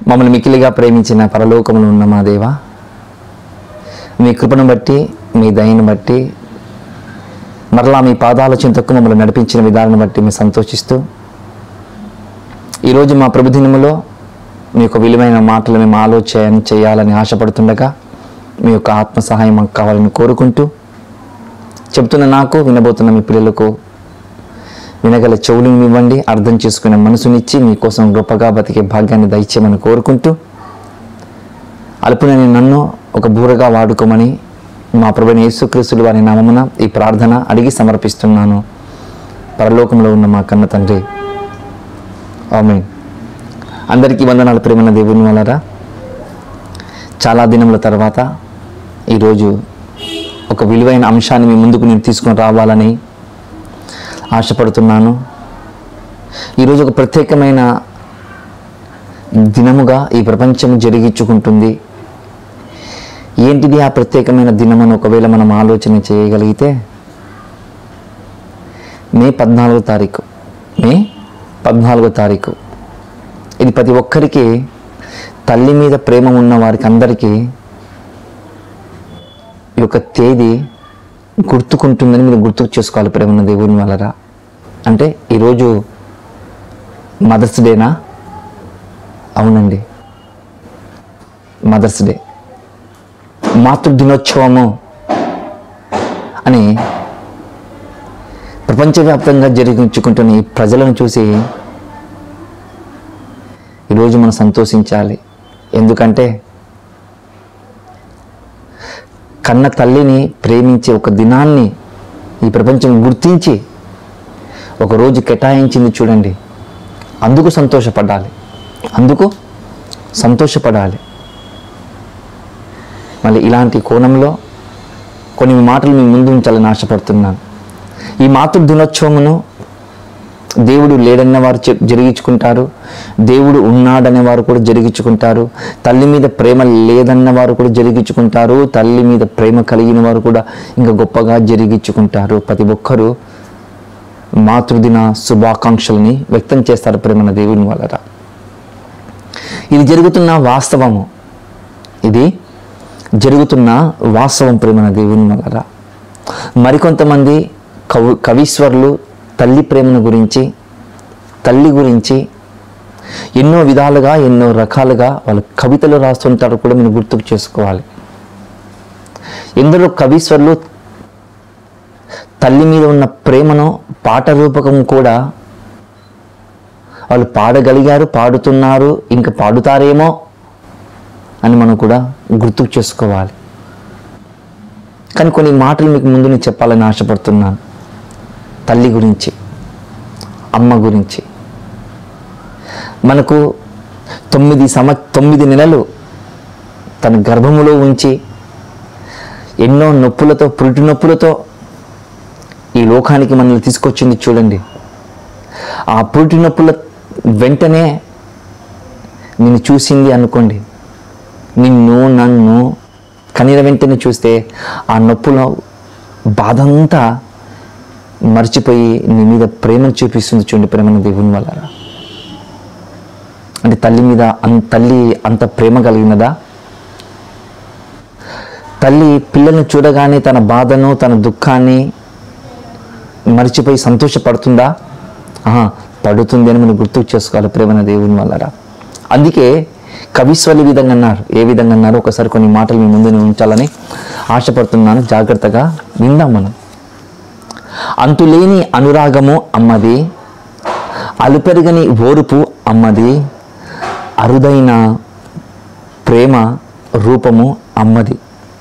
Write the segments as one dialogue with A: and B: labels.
A: మమ్మల్ని మిక్కిలిగా ప్రేమించిన పరలోకములు ఉన్న మా దేవ మీ కృపను బట్టి మీ దయను బట్టి మరలా మీ పాదాల చింతకు మమ్మల్ని నడిపించిన విధానం బట్టి మేము సంతోషిస్తూ ఈరోజు మా ప్రభుదినములో మీ యొక్క విలువైన మాటలు మేము ఆలోచన చేయాలని ఆశపడుతుండగా మీ యొక్క ఆత్మ సహాయం మాకు కావాలని కోరుకుంటూ చెబుతున్న నాకు వినబోతున్న మీ పిల్లలకు వినగల చెవులను ఇవ్వండి అర్థం చేసుకునే మనసునిచ్చి మీకోసం గొప్పగా బతికే భాగ్యాన్ని దయచేయమని కోరుకుంటూ అల్పునని నన్ను ఒక బూరగా వాడుకోమని మా ప్రభుని యేసుక్రీస్తులు వారి నామమున ఈ ప్రార్థన అడిగి సమర్పిస్తున్నాను పరలోకంలో ఉన్న మా కన్న తండ్రి ఆమె అందరికీ వందనాలు ప్రేమన్న దేవుని వలరా చాలా దినముల తర్వాత ఈరోజు ఒక విలువైన అంశాన్ని మీ ముందుకు నేను తీసుకొని రావాలని ఆశపడుతున్నాను ఈరోజు ఒక ప్రత్యేకమైన దినముగా ఈ ప్రపంచం జరిగించుకుంటుంది ఏంటిది ఆ ప్రత్యేకమైన దినమని ఒకవేళ మనం ఆలోచన చేయగలిగితే మే పద్నాలుగో తారీఖు మే పద్నాలుగో తారీఖు ఇది ప్రతి ఒక్కరికి తల్లి మీద ప్రేమ ఉన్న వారికి అందరికీ ఈ యొక్క తేదీ గుర్తుకుంటుందని మీరు గుర్తుకు చేసుకోవాలి ప్రేమ దేవుని వలరా అంటే ఈరోజు మదర్స్ డేనా అవునండి మదర్స్ డే మాతృ దినోత్సవము అని ప్రపంచవ్యాప్తంగా జరిగించుకుంటున్న ఈ ప్రజలను చూసి ఈరోజు మనం సంతోషించాలి ఎందుకంటే కన్న తల్లిని ప్రేమించే ఒక దినాన్ని ఈ ప్రపంచం గుర్తించి ఒక రోజు కేటాయించింది చూడండి అందుకు సంతోషపడాలి అందుకు సంతోషపడాలి మళ్ళీ ఇలాంటి కోణంలో కొన్ని మాటలు మీ ముందు ఉంచాలని ఆశపడుతున్నాను ఈ మాతృ దినోత్సవమును దేవుడు లేడన్న వారు చె- జరిగించుకుంటారు దేవుడు ఉన్నాడనే వారు కూడా జరిగించుకుంటారు తల్లి మీద ప్రేమ లేదన్న వారు కూడా జరిగించుకుంటారు తల్లి మీద ప్రేమ కలిగిన వారు కూడా ఇంకా గొప్పగా జరిగించుకుంటారు ప్రతి ఒక్కరూ మాతృదిన శుభాకాంక్షల్ని వ్యక్తం చేస్తారు ప్రేమన దేవుని వలన ఇది జరుగుతున్న వాస్తవము ఇది జరుగుతున్న వాస్తవం ప్రేమన దేవుని వలన మరికొంతమంది కవి కవీశ్వరులు తల్లి ప్రేమను గురించి తల్లి గురించి ఎన్నో విధాలుగా ఎన్నో రకాలుగా వాళ్ళ కవితలు రాస్తుంటారు కూడా మీరు గుర్తుకు చేసుకోవాలి ఎందరో కవీశ్వరులు తల్లి మీద ఉన్న ప్రేమను పాట రూపకం కూడా వాళ్ళు పాడగలిగారు పాడుతున్నారు ఇంకా పాడుతారేమో అని మనం కూడా గుర్తుకు చేసుకోవాలి కానీ కొన్ని మాటలు మీకు ముందు నేను చెప్పాలని ఆశపడుతున్నాను తల్లి గురించి అమ్మ గురించి మనకు తొమ్మిది సమ తొమ్మిది నెలలు తన గర్భములో ఉంచి ఎన్నో నొప్పులతో పురిటి నొప్పులతో ఈ లోకానికి మనల్ని తీసుకొచ్చింది చూడండి ఆ పురిటి నొప్పుల వెంటనే నిన్ను చూసింది అనుకోండి నిన్ను నన్ను కనీల వెంటనే చూస్తే ఆ నొప్పుల బాధ అంతా మర్చిపోయి నీ మీద ప్రేమను చూపిస్తుంది చూడండి ప్రేమను దేవుని వల్ల అంటే తల్లి మీద అంత తల్లి అంత ప్రేమ కలిగినదా తల్లి పిల్లల్ని చూడగానే తన బాధను తన దుఃఖాన్ని మర్చిపోయి సంతోషపడుతుందా ఆహా పడుతుంది అని మనం గుర్తుకు చేసుకోవాలి ప్రేమన దేవుని వల్లరా అందుకే కవిస్వలు ఈ విధంగా అన్నారు ఏ విధంగా అన్నారు ఒకసారి కొన్ని మాటలు మీ ముందు నేను ఉంచాలని ఆశపడుతున్నాను జాగ్రత్తగా విందాం మనం అంతులేని అనురాగము అమ్మది అలుపెరగని ఓర్పు అమ్మది అరుదైన ప్రేమ రూపము అమ్మది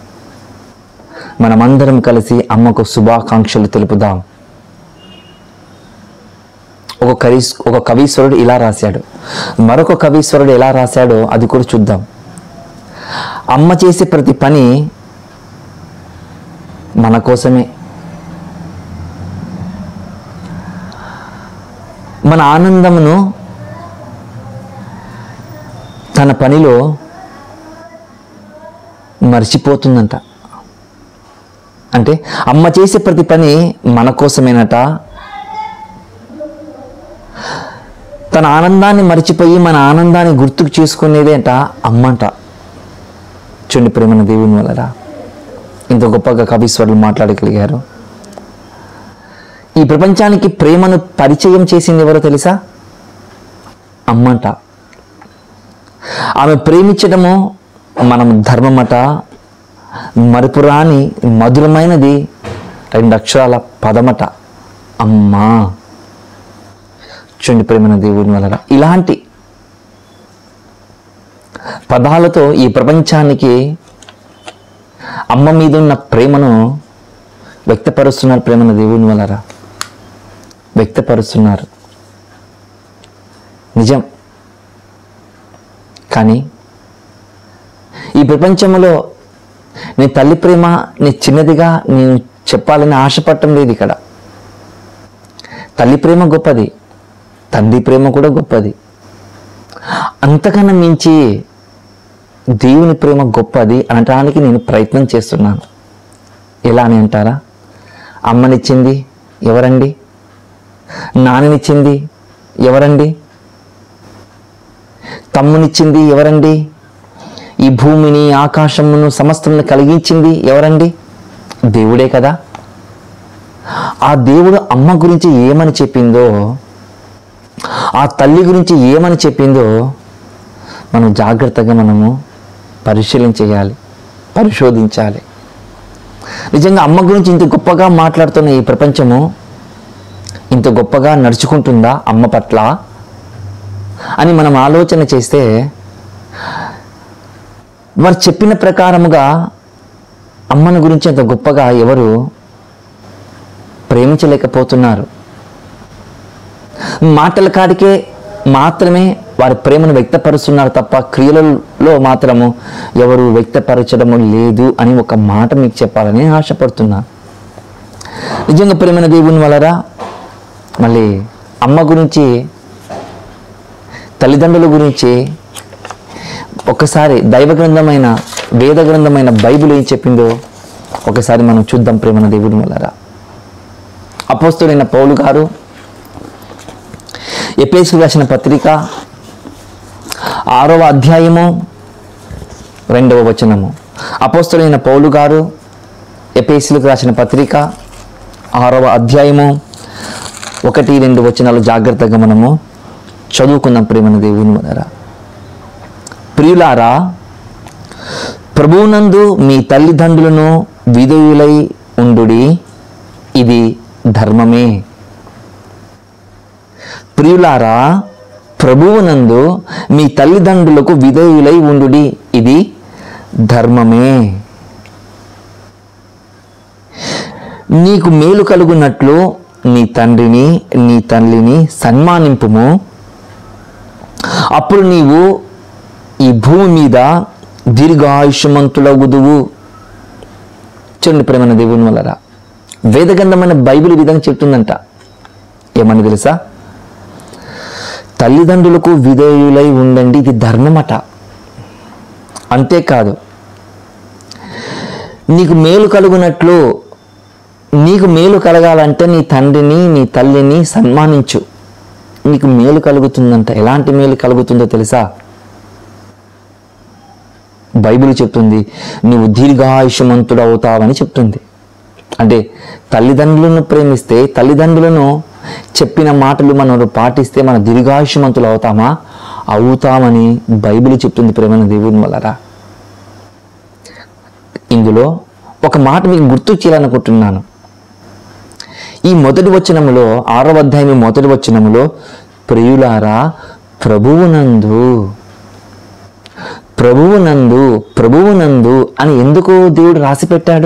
A: మనమందరం కలిసి అమ్మకు శుభాకాంక్షలు తెలుపుదాం ఒక కవి ఒక కవీశ్వరుడు ఇలా రాశాడు మరొక కవీశ్వరుడు ఎలా రాశాడో అది కూడా చూద్దాం అమ్మ చేసే ప్రతి పని మన కోసమే మన ఆనందమును తన పనిలో మర్చిపోతుందంట అంటే అమ్మ చేసే ప్రతి పని మన కోసమేనట తన ఆనందాన్ని మర్చిపోయి మన ఆనందాన్ని గుర్తుకు చేసుకునేదే అంట అమ్మంట చూడండి ప్రేమన దేవుని వలన ఇంత గొప్పగా కవీశ్వరులు మాట్లాడగలిగారు ఈ ప్రపంచానికి ప్రేమను పరిచయం చేసింది ఎవరో తెలుసా అమ్మంట ఆమె ప్రేమించడము మనం ధర్మమట మరుపురాని మధురమైనది రెండు అక్షరాల పదమట అమ్మా చూడండి ప్రేమన దేవుని వలన ఇలాంటి పదాలతో ఈ ప్రపంచానికి అమ్మ మీద ఉన్న ప్రేమను వ్యక్తపరుస్తున్నారు ప్రేమన దేవుని వలన వ్యక్తపరుస్తున్నారు నిజం కానీ ఈ ప్రపంచంలో నీ తల్లి ప్రేమ నీ చిన్నదిగా నేను చెప్పాలని ఆశపడటం లేదు ఇక్కడ తల్లి ప్రేమ గొప్పది తండ్రి ప్రేమ కూడా గొప్పది అంతకన్నా మించి దేవుని ప్రేమ గొప్పది అనటానికి నేను ప్రయత్నం చేస్తున్నాను ఎలా అని అంటారా అమ్మనిచ్చింది ఎవరండి నాన్ననిచ్చింది ఎవరండి తమ్మునిచ్చింది ఎవరండి ఈ భూమిని ఆకాశమును సమస్తమును కలిగించింది ఎవరండి దేవుడే కదా ఆ దేవుడు అమ్మ గురించి ఏమని చెప్పిందో ఆ తల్లి గురించి ఏమని చెప్పిందో మనం జాగ్రత్తగా మనము పరిశీలన చేయాలి పరిశోధించాలి నిజంగా అమ్మ గురించి ఇంత గొప్పగా మాట్లాడుతున్న ఈ ప్రపంచము ఇంత గొప్పగా నడుచుకుంటుందా అమ్మ పట్ల అని మనం ఆలోచన చేస్తే వారు చెప్పిన ప్రకారముగా అమ్మను గురించి అంత గొప్పగా ఎవరు ప్రేమించలేకపోతున్నారు మాటల కాడికే మాత్రమే వారి ప్రేమను వ్యక్తపరుస్తున్నారు తప్ప క్రియలలో మాత్రము ఎవరు వ్యక్తపరచడము లేదు అని ఒక మాట మీకు చెప్పాలని ఆశపడుతున్నాను నిజంగా ప్రేమైన దేవుని వలరా మళ్ళీ అమ్మ గురించి తల్లిదండ్రుల గురించి ఒకసారి దైవ గ్రంథమైన వేద గ్రంథమైన బైబిల్ ఏం చెప్పిందో ఒకసారి మనం చూద్దాం ప్రేమన దేవుని వలరా అపోస్తుడైన పౌలు గారు ఎపేసుకు రాసిన పత్రిక ఆరవ అధ్యాయము రెండవ వచనము అపోస్తుడైన పౌలు గారు ఎపేసులకు రాసిన పత్రిక ఆరవ అధ్యాయము ఒకటి రెండు వచనాలు జాగ్రత్తగా మనము చదువుకుందాం ప్రేమన దేవుని వలరా ప్రియులారా ప్రభువునందు మీ తల్లిదండ్రులను విధేయులై ఉండుడి ఇది ధర్మమే ప్రియులారా ప్రభువునందు మీ తల్లిదండ్రులకు విధేయులై ఉండుడి ఇది ధర్మమే నీకు మేలు కలుగునట్లు నీ తండ్రిని నీ తల్లిని సన్మానింపుము అప్పుడు నీవు ఈ భూమి మీద దీర్ఘాయుష్యమంతులగుదువు చూడండి ప్రేమన దేవుని వలరా వేదగంధమైన బైబిల్ ఈ విధంగా చెప్తుందంట ఏమని తెలుసా తల్లిదండ్రులకు విధేయులై ఉండండి ఇది ధర్మమట అంతేకాదు నీకు మేలు కలుగునట్లు నీకు మేలు కలగాలంటే నీ తండ్రిని నీ తల్లిని సన్మానించు నీకు మేలు కలుగుతుందంట ఎలాంటి మేలు కలుగుతుందో తెలుసా బైబిల్ చెప్తుంది నువ్వు దీర్ఘాయుషమంతుడు అవుతావని చెప్తుంది అంటే తల్లిదండ్రులను ప్రేమిస్తే తల్లిదండ్రులను చెప్పిన మాటలు మనం పాటిస్తే మన దీర్ఘాయుషమంతులు అవుతామా అవుతామని బైబిల్ చెప్తుంది ప్రేమైన దేవుని వలరా ఇందులో ఒక మాట మీకు గుర్తు చేయాలనుకుంటున్నాను ఈ మొదటి వచనములో ఆరవ అధ్యాయం మొదటి వచనములో ప్రియులారా ప్రభువునందు ప్రభువునందు ప్రభువునందు అని ఎందుకు దేవుడు రాసి పెట్టాడు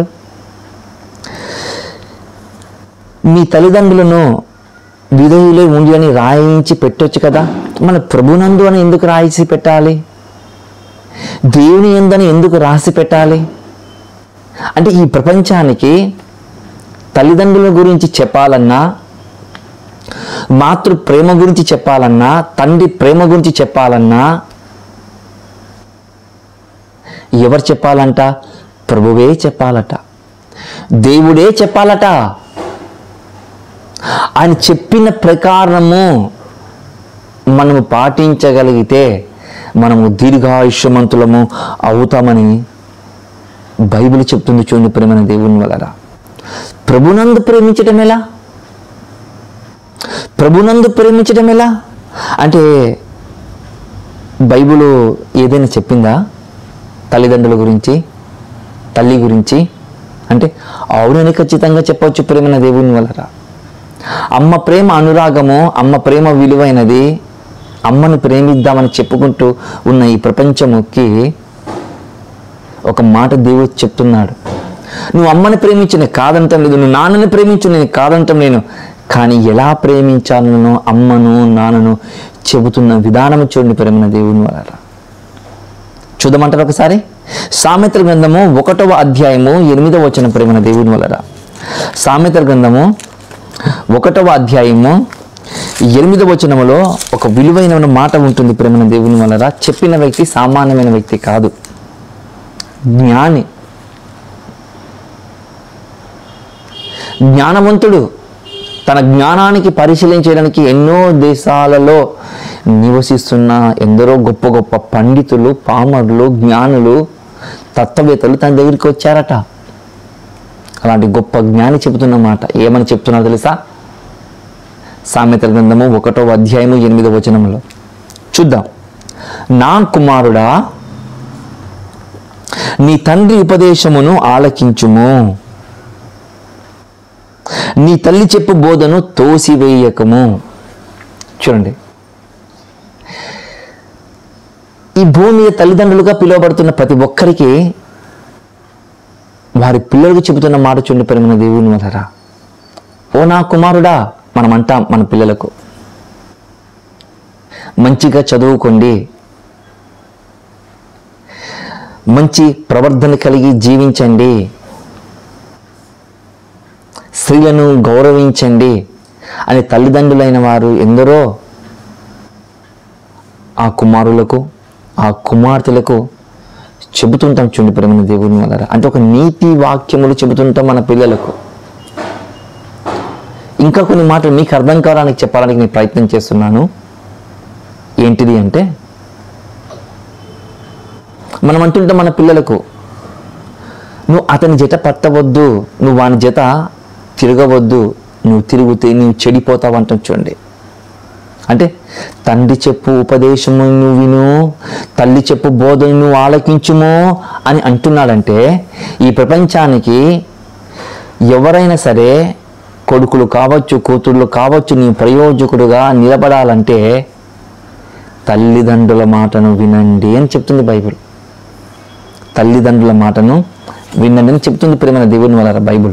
A: మీ తల్లిదండ్రులను విధేయులే ఉండి అని రాయించి పెట్టొచ్చు కదా మన ప్రభునందు అని ఎందుకు రాయించి పెట్టాలి దేవుని ఎందని ఎందుకు రాసి పెట్టాలి అంటే ఈ ప్రపంచానికి తల్లిదండ్రుల గురించి చెప్పాలన్నా మాతృ ప్రేమ గురించి చెప్పాలన్నా తండ్రి ప్రేమ గురించి చెప్పాలన్నా ఎవరు చెప్పాలంట ప్రభువే చెప్పాలట దేవుడే చెప్పాలట ఆయన చెప్పిన ప్రకారము మనము పాటించగలిగితే మనము దీర్ఘాయుష్యమంతులము అవుతామని బైబిల్ చెప్తుంది చూడండి ప్రేమన దేవుని వలన ప్రభునందు ప్రేమించడం ఎలా ప్రభునందు ప్రేమించడం ఎలా అంటే బైబిల్ ఏదైనా చెప్పిందా తల్లిదండ్రుల గురించి తల్లి గురించి అంటే అవునని ఖచ్చితంగా చెప్పవచ్చు ప్రేమన దేవుని వలన అమ్మ ప్రేమ అనురాగము అమ్మ ప్రేమ విలువైనది అమ్మను ప్రేమిద్దామని చెప్పుకుంటూ ఉన్న ఈ ప్రపంచముకి ఒక మాట దేవుడు చెప్తున్నాడు నువ్వు అమ్మని ప్రేమించి నేను కాదంటం లేదు నువ్వు నాన్నని ప్రేమించు నేను కాదంటం నేను కానీ ఎలా ప్రేమించాలనో అమ్మను నాన్నను చెబుతున్న విధానం చూడండి ప్రేమన దేవుని వలన చూద్దామంటారు ఒకసారి సామెతల గ్రంథము ఒకటవ అధ్యాయము ఎనిమిదవ వచనం ప్రేమన దేవుని వలన సామెతల గ్రంథము ఒకటవ అధ్యాయము ఎనిమిదవ వచనములో ఒక విలువైన మాట ఉంటుంది ప్రేమన దేవుని వలన చెప్పిన వ్యక్తి సామాన్యమైన వ్యక్తి కాదు జ్ఞాని జ్ఞానవంతుడు తన జ్ఞానానికి పరిశీలించడానికి ఎన్నో దేశాలలో నివసిస్తున్న ఎందరో గొప్ప గొప్ప పండితులు పామరులు జ్ఞానులు తత్వవేత్తలు తన దగ్గరికి వచ్చారట అలాంటి గొప్ప జ్ఞాని చెబుతున్న మాట ఏమని చెప్తున్నారు తెలుసా సామెతల గ్రంథము ఒకటో అధ్యాయము ఎనిమిదో వచనంలో చూద్దాం నా కుమారుడా నీ తండ్రి ఉపదేశమును ఆలకించుము నీ తల్లి చెప్పు బోధను తోసివేయకము చూడండి ఈ భూమి మీద తల్లిదండ్రులుగా పిలువబడుతున్న ప్రతి ఒక్కరికి వారి పిల్లలకు చెబుతున్న మాట చూడండి పరిమిన దేవుని వలరా ఓ నా కుమారుడా మనం అంటాం మన పిల్లలకు మంచిగా చదువుకోండి మంచి ప్రవర్ధన కలిగి జీవించండి స్త్రీలను గౌరవించండి అని తల్లిదండ్రులైన వారు ఎందరో ఆ కుమారులకు ఆ కుమార్తెలకు చెబుతుంటాం చూడండి ప్రేమ దేవుని వల్ల అంటే ఒక నీతి వాక్యములు చెబుతుంటాం మన పిల్లలకు ఇంకా కొన్ని మాటలు మీకు అర్థం కావడానికి చెప్పడానికి నేను ప్రయత్నం చేస్తున్నాను ఏంటిది అంటే మనం అంటుంటాం మన పిల్లలకు నువ్వు అతని జత పట్టవద్దు నువ్వు వాని జత తిరగవద్దు నువ్వు తిరిగితే నువ్వు చెడిపోతావు అంటాం చూడండి అంటే తండ్రి చెప్పు ఉపదేశము నువ్వు విను తల్లి చెప్పు బోధను నువ్వు ఆలకించుము అని అంటున్నాడంటే ఈ ప్రపంచానికి ఎవరైనా సరే కొడుకులు కావచ్చు కూతుళ్ళు కావచ్చు నీ ప్రయోజకుడుగా నిలబడాలంటే తల్లిదండ్రుల మాటను వినండి అని చెప్తుంది బైబిల్ తల్లిదండ్రుల మాటను వినండి అని చెప్తుంది ప్రేమ దేవుని వల్ల బైబిల్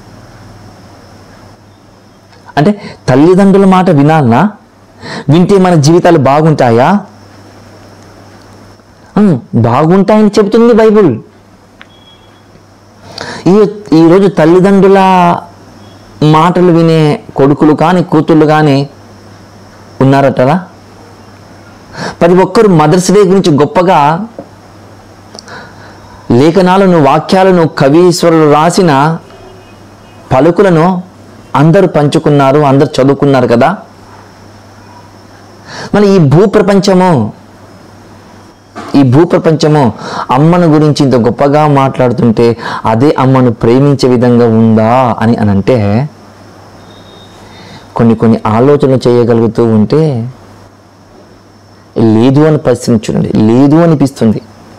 A: అంటే తల్లిదండ్రుల మాట వినాలనా వింటే మన జీవితాలు బాగుంటాయా ఉమ్, బాగుంటాయని చెబుతుంది బైబిల్ ఈ ఈరోజు తల్లిదండ్రుల మాటలు వినే కొడుకులు కానీ కూతుళ్ళు కానీ ఉన్నారటరా ప్రతి ఒక్కరు మదర్స్ డే గురించి గొప్పగా లేఖనాలను వాక్యాలను కవీశ్వరులు రాసిన పలుకులను అందరూ పంచుకున్నారు అందరు చదువుకున్నారు కదా మరి ఈ భూప్రపంచము ఈ భూప్రపంచము అమ్మను గురించి ఇంత గొప్పగా మాట్లాడుతుంటే అదే అమ్మను ప్రేమించే విధంగా ఉందా అని అని అంటే కొన్ని కొన్ని ఆలోచనలు చేయగలుగుతూ ఉంటే లేదు అని పరిస్థితి చూడండి లేదు అనిపిస్తుంది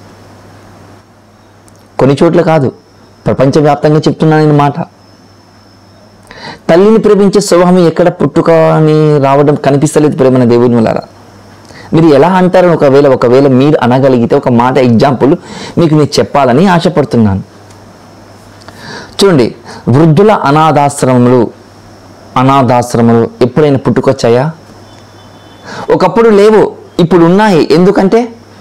A: కొన్ని చోట్ల కాదు ప్రపంచవ్యాప్తంగా చెప్తున్నాను నేను మాట తల్లిని ప్రేమించే స్వభావం ఎక్కడ పుట్టుక అని రావడం కనిపిస్తలేదు ప్రేమన దేవుని వల్ల మీరు ఎలా అంటారని ఒకవేళ ఒకవేళ మీరు అనగలిగితే ఒక మాట ఎగ్జాంపుల్ మీకు నేను చెప్పాలని ఆశపడుతున్నాను చూడండి వృద్ధుల అనాథాశ్రమములు అనాథాశ్రమలు ఎప్పుడైనా పుట్టుకొచ్చాయా ఒకప్పుడు లేవు ఇప్పుడు ఉన్నాయి ఎందుకంటే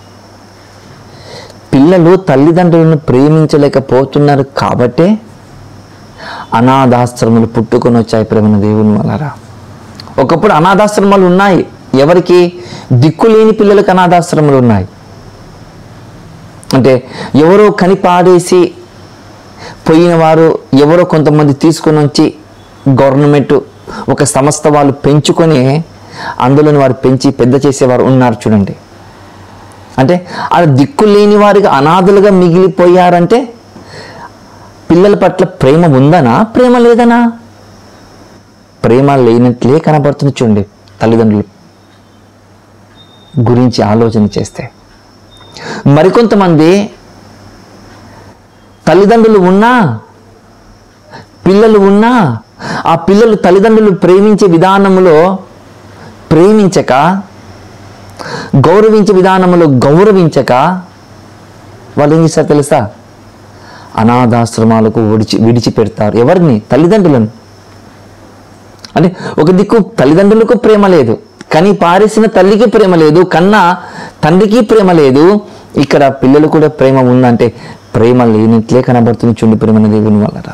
A: పిల్లలు తల్లిదండ్రులను ప్రేమించలేకపోతున్నారు కాబట్టే అనాథాశ్రమాలు పుట్టుకొని వచ్చాయి ప్రేమన దేవుని వలరా ఒకప్పుడు అనాథాశ్రమాలు ఉన్నాయి ఎవరికి దిక్కులేని పిల్లలకు అనాథాశ్రమాలు ఉన్నాయి అంటే ఎవరో కని పాడేసి పోయిన వారు ఎవరో కొంతమంది తీసుకొని వచ్చి గవర్నమెంట్ ఒక సంస్థ వాళ్ళు పెంచుకొని అందులోని వారు పెంచి పెద్ద చేసేవారు ఉన్నారు చూడండి అంటే అది దిక్కు లేని వారిగా అనాథులుగా మిగిలిపోయారంటే పిల్లల పట్ల ప్రేమ ఉందనా ప్రేమ లేదనా ప్రేమ లేనట్లే కనబడుతుంది చూడండి తల్లిదండ్రులు గురించి ఆలోచన చేస్తే మరికొంతమంది తల్లిదండ్రులు ఉన్నా పిల్లలు ఉన్నా ఆ పిల్లలు తల్లిదండ్రులు ప్రేమించే విధానంలో ప్రేమించక గౌరవించే విధానంలో గౌరవించక వాళ్ళు ఏం చేస్తారు తెలుసా అనాథాశ్రమాలకు విడిచి విడిచిపెడతారు ఎవరిని తల్లిదండ్రులను అంటే ఒక దిక్కు తల్లిదండ్రులకు ప్రేమ లేదు కానీ పారేసిన తల్లికి ప్రేమ లేదు కన్నా తండ్రికి ప్రేమ లేదు ఇక్కడ పిల్లలు కూడా ప్రేమ ఉందంటే ప్రేమ లేనట్లే కనబడుతుంది చుండి ప్రేమ దేవుని వల్ల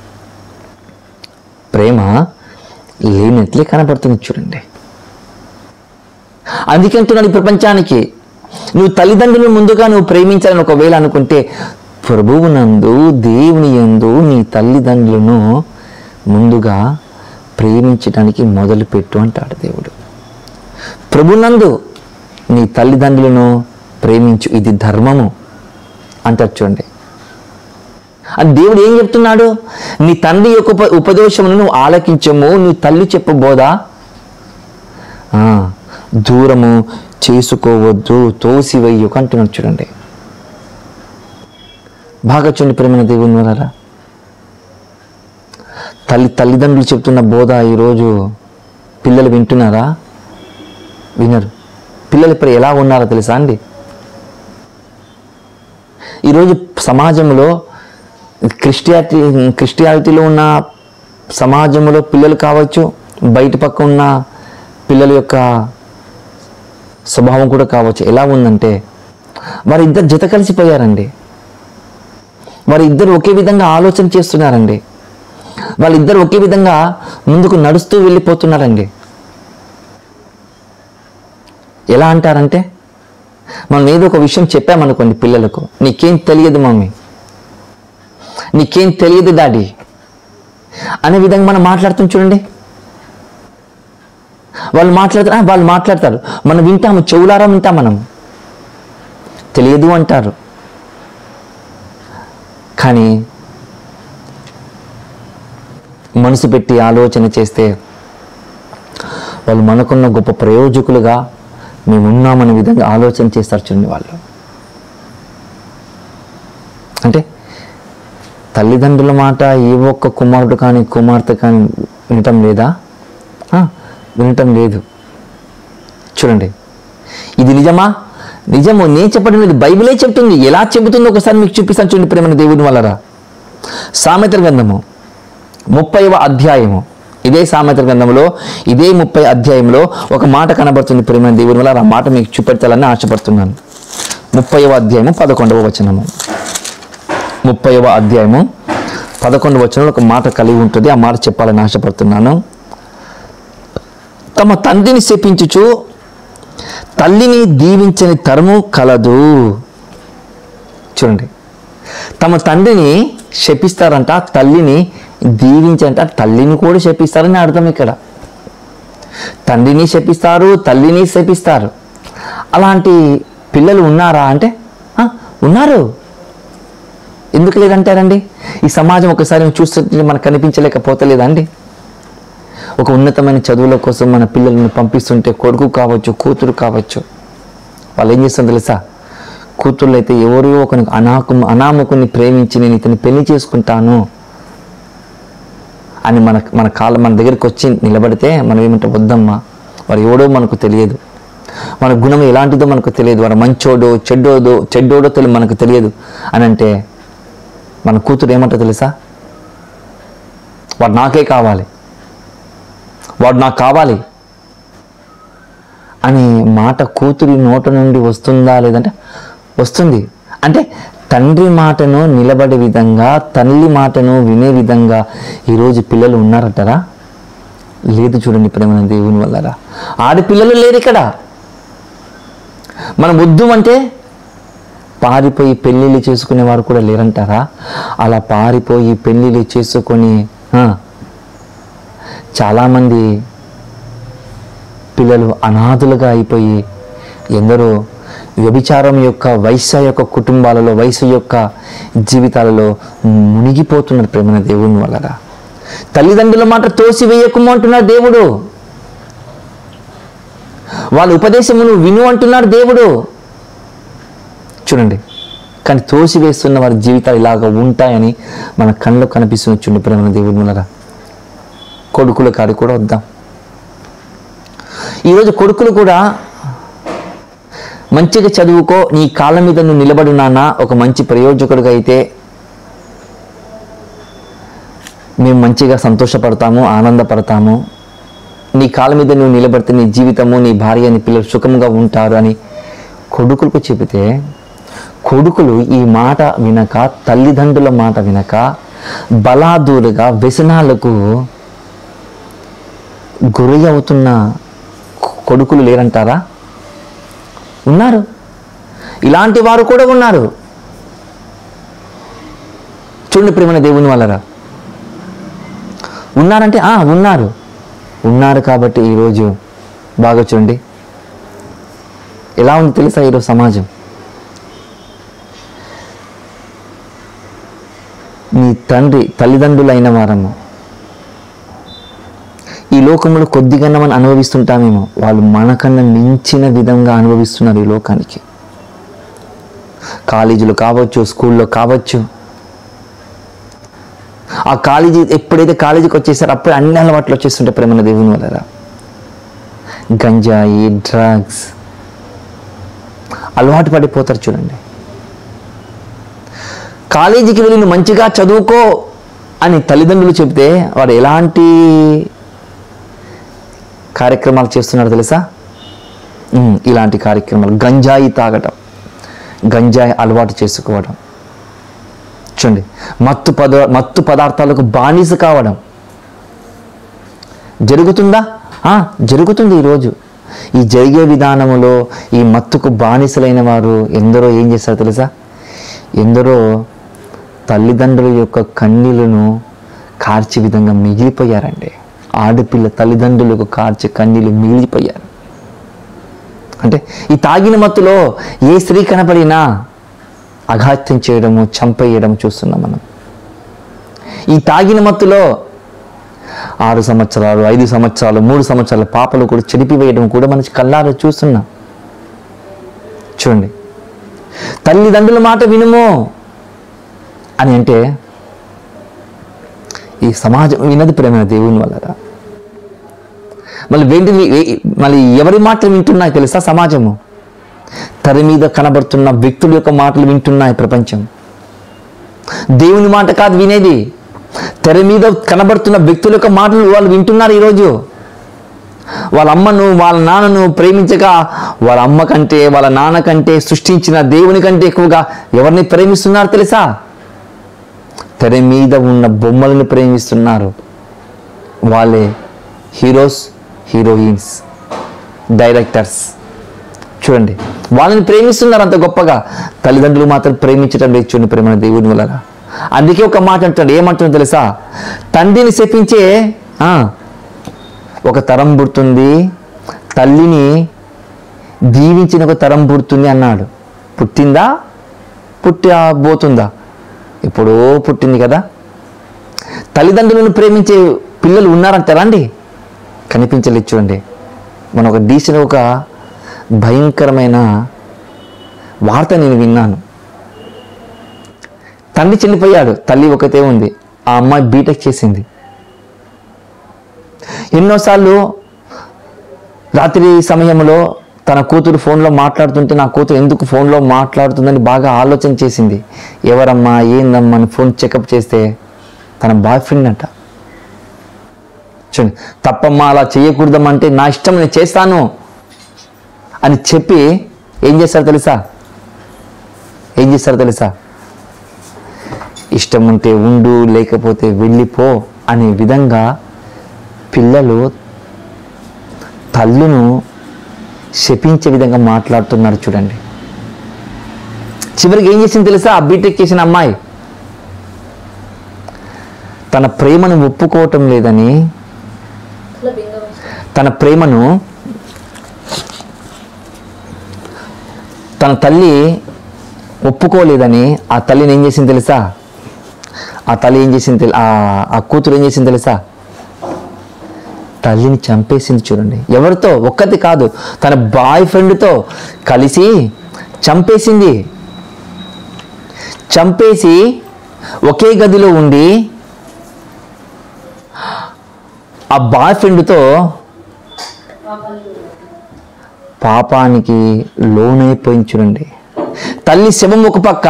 A: ప్రేమ లేనట్లే కనబడుతుంది చూడండి అందుకే అంటున్నాడు ఈ ప్రపంచానికి నువ్వు తల్లిదండ్రులను ముందుగా నువ్వు ప్రేమించాలని ఒకవేళ అనుకుంటే ప్రభువునందు దేవుని యందు నీ తల్లిదండ్రులను ముందుగా ప్రేమించడానికి మొదలుపెట్టు అంటాడు దేవుడు ప్రభునందు నీ తల్లిదండ్రులను ప్రేమించు ఇది ధర్మము అంటారు చూడండి అది దేవుడు ఏం చెప్తున్నాడు నీ తండ్రి యొక్క ఉప ఉపదేశమును నువ్వు ఆలకించము నీ తల్లి చెప్పబోదా ఆ, దూరము చేసుకోవద్దు తోసివయ్యకు అంటున్నాడు చూడండి బాగా చూడండి ప్రేమైన దేవుని వలరా తల్లి తల్లిదండ్రులు చెప్తున్న బోధ ఈరోజు పిల్లలు వింటున్నారా వినరు పిల్లలు ఇప్పుడు ఎలా ఉన్నారో తెలుసా అండి ఈరోజు సమాజంలో క్రిస్టియాటి క్రిస్టియానిటీలో ఉన్న సమాజంలో పిల్లలు కావచ్చు బయట పక్క ఉన్న పిల్లల యొక్క స్వభావం కూడా కావచ్చు ఎలా ఉందంటే వారి ఇద్దరు జత కలిసిపోయారండి వారి ఇద్దరు ఒకే విధంగా ఆలోచన చేస్తున్నారండి వాళ్ళిద్దరు ఒకే విధంగా ముందుకు నడుస్తూ వెళ్ళిపోతున్నారండి ఎలా అంటారంటే మనం ఏదో ఒక విషయం చెప్పామనుకోండి పిల్లలకు నీకేం తెలియదు మమ్మీ నీకేం తెలియదు డాడీ అనే విధంగా మనం మాట్లాడుతాం చూడండి వాళ్ళు మాట్లాడతారు "ఆ, వాళ్ళు మాట్లాడతారు మనం వింటాము చెవులారా వింటాం మనం తెలియదు అంటారు కానీ మనసు పెట్టి ఆలోచన చేస్తే వాళ్ళు మనకున్న గొప్ప ప్రయోజకులుగా మేము ఉన్నామనే విధంగా ఆలోచన చేస్తారు చూడండి వాళ్ళు అంటే తల్లిదండ్రుల మాట ఏ ఒక్క కుమారుడు కానీ కుమార్తె కానీ వినటం లేదా ఆ, వినటం లేదు చూడండి ఇది నిజమా నిజము నేను చెప్పడం లేదు బైబిలే చెప్తుంది ఎలా చెబుతుందో ఒకసారి మీకు చూపిస్తాను చూడండి ప్రేమ దేవుని వల్లరా సామెతల గ్రంథము ముప్పైవ అధ్యాయము ఇదే సామెతల గ్రంథంలో ఇదే ముప్పై అధ్యాయంలో ఒక మాట కనబడుతుంది ప్రేమ దేవుని వల్ల ఆ మాట మీకు చూపెట్టాలని ఆశపడుతున్నాను ముప్పైవ అధ్యాయము పదకొండవ వచనము ముప్పైవ అధ్యాయము పదకొండవ వచనంలో ఒక మాట కలిగి ఉంటుంది ఆ మాట చెప్పాలని ఆశపడుతున్నాను తమ తండ్రిని శపించుచు తల్లిని దీవించని తరము కలదు చూడండి తమ తండ్రిని శపిస్తారంట తల్లిని దీవించంట తల్లిని కూడా శపిస్తారని అర్థం ఇక్కడ తండ్రిని శపిస్తారు తల్లిని శపిస్తారు అలాంటి పిల్లలు ఉన్నారా అంటే "ఆ, ఉన్నారు ఎందుకు లేదంటారండి ఈ సమాజం ఒకసారి చూస్తుంటే మనకు కనిపించలేకపోతలేదండి ఒక ఉన్నతమైన చదువుల కోసం మన పిల్లలను పంపిస్తుంటే కొడుకు కావచ్చు కూతురు కావచ్చు వాళ్ళు ఏం చేస్తారో తెలుసా కూతుళ్ళు అయితే ఎవరో ఒకరికి అనాకు అనామకుని ప్రేమించి నేను ఇతన్ని పెళ్లి చేసుకుంటాను అని మన మన కాళ్ళ మన దగ్గరికి వచ్చి నిలబడితే మనం ఏమంటే వద్దమ్మా వారు ఎవడో మనకు తెలియదు మన గుణం ఎలాంటిదో మనకు తెలియదు వాడు మంచోడో చెడ్డోదో చెడ్డోడో తెలియదు మనకు తెలియదు అని అంటే మన కూతురు ఏమంటో తెలుసా వాడు నాకే కావాలి వాడు నాకు కావాలి అనే మాట కూతురి నోట నుండి వస్తుందా లేదంటే వస్తుంది అంటే తండ్రి మాటను నిలబడే విధంగా తల్లి మాటను వినే విధంగా ఈరోజు పిల్లలు ఉన్నారటరా లేదు చూడండి ప్రేమ దేవుని వల్లరా ఆడపిల్లలు లేరు ఇక్కడ మనం వద్దు అంటే పారిపోయి పెళ్ళిళ్ళు చేసుకునే వారు కూడా లేరంటారా అలా పారిపోయి పెళ్ళిళ్ళు చేసుకొని ఆ, చాలామంది పిల్లలు అనాథులుగా అయిపోయి ఎందరో వ్యభిచారం యొక్క వయస్సు యొక్క కుటుంబాలలో వయసు యొక్క జీవితాలలో మునిగిపోతున్నారు ప్రేమ దేవుని వలన తల్లిదండ్రుల మాట తోసివేయకము అంటున్నాడు దేవుడు వాళ్ళ ఉపదేశమును విను అంటున్నాడు దేవుడు చూడండి కానీ తోసివేస్తున్న వారి జీవితాలు ఇలాగ ఉంటాయని మన కళ్ళలో కనిపిస్తున్న చుండి ప్రేమ దేవుని వలన కొడుకుల కాడి కూడా వద్దాం ఈరోజు కొడుకులు కూడా మంచిగా చదువుకో నీ కాళ్ళ మీద నువ్వు నిలబడి నాన్న ఒక మంచి ప్రయోజకుడిగా అయితే మేము మంచిగా సంతోషపడతాము ఆనందపడతాము నీ కాళ్ళ మీద నువ్వు నిలబడితే నీ జీవితము నీ భార్య నీ పిల్లలు సుఖంగా ఉంటారు అని కొడుకులకు చెబితే కొడుకులు ఈ మాట వినక తల్లిదండ్రుల మాట వినక బలాదూరుగా వ్యసనాలకు గురి అవుతున్న కొడుకులు లేరంటారా ఉన్నారు ఇలాంటి వారు కూడా ఉన్నారు చూడండి ప్రేమన దేవుని వాళ్ళరా ఉన్నారంటే ఆ ఉన్నారు ఉన్నారు కాబట్టి ఈరోజు బాగా చూడండి ఎలా ఉంది తెలుసా ఈరోజు సమాజం నీ తండ్రి తల్లిదండ్రులైన వారము ఈ లోకంలో కొద్దిగా మనం అనుభవిస్తుంటామేమో వాళ్ళు మనకన్నా మించిన విధంగా అనుభవిస్తున్నారు ఈ లోకానికి కాలేజీలో కావచ్చు స్కూల్లో కావచ్చు ఆ కాలేజీ ఎప్పుడైతే కాలేజీకి వచ్చేసారో అప్పుడే అన్ని అలవాట్లు వచ్చేస్తుంటాయి ప్రేమ దేవుని వల్ల గంజాయి డ్రగ్స్ అలవాటు పడిపోతారు చూడండి కాలేజీకి వెళ్ళి నువ్వు మంచిగా చదువుకో అని తల్లిదండ్రులు చెప్తే వాడు ఎలాంటి కార్యక్రమాలు చేస్తున్నారు తెలుసా ఉమ్, ఇలాంటి కార్యక్రమాలు గంజాయి తాగటం గంజాయి అలవాటు చేసుకోవడం చూడండి మత్తు పద మత్తు పదార్థాలకు బానిస కావడం జరుగుతుందా ఆ, జరుగుతుంది ఈరోజు ఈ జరిగే విధానములో ఈ మత్తుకు బానిసలైన వారు ఎందరో ఏం చేస్తారు తెలుసా ఎందరో తల్లిదండ్రుల యొక్క కన్నీళ్లను కార్చే విధంగా మిగిలిపోయారండి ఆడపిల్ల తల్లిదండ్రులకు కార్చే కన్నీళ్ళు మిగిలిపోయారు అంటే ఈ తాగిన మత్తులో ఏ స్త్రీ కనపడినా అఘాత్యం చేయడము చంపేయడం చూస్తున్నాం మనం ఈ తాగిన మత్తులో ఆరు సంవత్సరాలు ఐదు సంవత్సరాలు మూడు సంవత్సరాల పాపలు కూడా చెడిపివేయడం కూడా మనం కళ్ళారా చూస్తున్నాం చూడండి తల్లిదండ్రుల మాట వినుము అని అంటే ఈ సమాజం వినది ప్రేమ దేవుని వల్ల మళ్ళీ వెంటి మళ్ళీ ఎవరి మాటలు వింటున్నాయి తెలుసా సమాజము తెర మీద కనబడుతున్న వ్యక్తుల యొక్క మాటలు వింటున్నాయి ప్రపంచం దేవుని మాట కాదు వినేది తెర మీద కనబడుతున్న వ్యక్తుల యొక్క మాటలు వాళ్ళు వింటున్నారు ఈరోజు వాళ్ళ అమ్మను వాళ్ళ నాన్నను ప్రేమించక వాళ్ళ అమ్మ కంటే వాళ్ళ నాన్న కంటే సృష్టించిన దేవుని కంటే ఎక్కువగా ఎవరిని ప్రేమిస్తున్నారు తెలుసా తెర మీద ఉన్న బొమ్మలను ప్రేమిస్తున్నారు వాళ్ళే హీరోస్ హీరోయిన్స్ డైరెక్టర్స్ చూడండి వాళ్ళని ప్రేమిస్తున్నారు అంత గొప్పగా తల్లిదండ్రులు మాత్రం ప్రేమించడం లేదు చూడండి ప్రేమ దేవుని వల్ల అందుకే ఒక మాట అంటాడు ఏమంటుందో తెలుసా తండ్రిని శపించే ఆ, ఒక తరం పుడుతుంది తల్లిని దీవించిన ఒక తరం పుడుతుంది అన్నాడు పుట్టిందా పుట్టి పోతుందా ఎప్పుడో పుట్టింది కదా తల్లిదండ్రులను ప్రేమించే పిల్లలు ఉన్నారంటారా అండి కనిపించలేదు చూడండి మన ఒక డీసెంట్ ఒక భయంకరమైన వార్త నేను విన్నాను తండ్రి చనిపోయాడు తల్లి ఒకతే ఉంది ఆ అమ్మాయి బీటెక్ చేసింది ఎన్నోసార్లు రాత్రి సమయంలో తన కూతురు ఫోన్లో మాట్లాడుతుంటే నా కూతురు ఎందుకు ఫోన్లో మాట్లాడుతుందని బాగా ఆలోచన చేసింది ఎవరమ్మా ఏందమ్మా అని ఫోన్ చెకప్ చేస్తే తన బాయ్ ఫ్రెండ్ అంట చూడండి తప్పమ్మా అలా చేయకూడదమ్మా అంటే నా ఇష్టం నేను చేస్తాను అని చెప్పి ఏం చేస్తారు తెలుసా ఏం చేస్తారు తెలుసా ఇష్టం ఉంటే ఉండు లేకపోతే వెళ్ళిపో అనే విధంగా పిల్లలు తల్లును శపించే విధంగా మాట్లాడుతున్నారు చూడండి చివరికి ఏం చేసింది తెలుసా ఆ బీటెక్ చేసిన అమ్మాయి తన ప్రేమను ఒప్పుకోవటం లేదని
B: అట్లా బింగ
A: తన ప్రేమను తన తల్లి ఒప్పుకోలేదని ఆ తల్లిని ఏం చేసింది తెలుసా ఆ తల్లి ఏం చేసింది తెలు- ఆ ఆ కూతురు ఏం చేసింది తెలుసా తల్లిని చంపేసింది చూడండి ఎవరితో ఒక్కటి కాదు తన బాయ్ ఫ్రెండ్తో కలిసి చంపేసింది చంపేసి ఒకే గదిలో ఉండి ఆ బాయ్ ఫ్రెండ్తో పాపానికి లోనైపోయింది చూడండి తల్లి శవం ఒక పక్క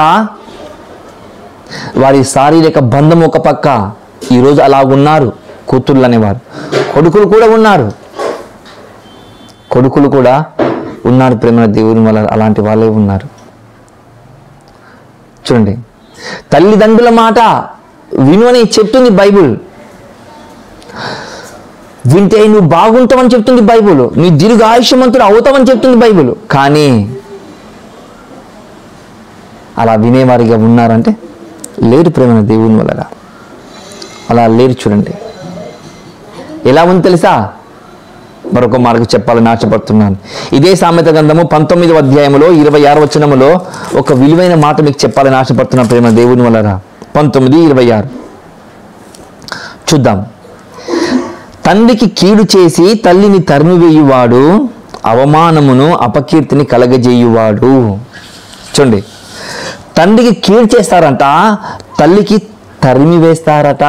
A: వారి శారీరక బంధం ఒక పక్క ఈరోజు అలా ఉన్నారు కూతుర్లు అనేవారు కొడుకులు కూడా ఉన్నారు కొడుకులు కూడా ఉన్నారు ప్రేమ దేవుని వల్ల అలాంటి వాళ్ళే ఉన్నారు చూడండి తల్లిదండ్రుల మాట విను అని చెప్తుంది బైబుల్ వింటే నువ్వు బాగుంటావని చెప్తుంది బైబుల్ నీ దీర్ఘ ఆయుష్యమంతుడు అవుతావని చెప్తుంది బైబుల్ కానీ అలా వినేవారిగా ఉన్నారంటే లేరు ప్రేమ దేవుని వలన అలా లేరు చూడండి ఎలా ఉంది తెలుసా మరొక మార్గం చెప్పాలని ఆశపడుతున్నాను ఇదే సామెత గ్రంథము పంతొమ్మిదవ అధ్యాయంలో ఇరవై ఆరు వచనములో ఒక విలువైన మాట మీకు చెప్పాలని ఆశపడుతున్నాను ప్రేమ దేవుని వలన పంతొమ్మిది ఇరవై ఆరు చూద్దాం తండ్రికి కీడు చేసి తల్లిని తరిమివేయువాడు అవమానమును అపకీర్తిని కలగజేయువాడు చూడండి తండ్రికి కీడు చేస్తారంట తల్లికి తరిమి వేస్తారట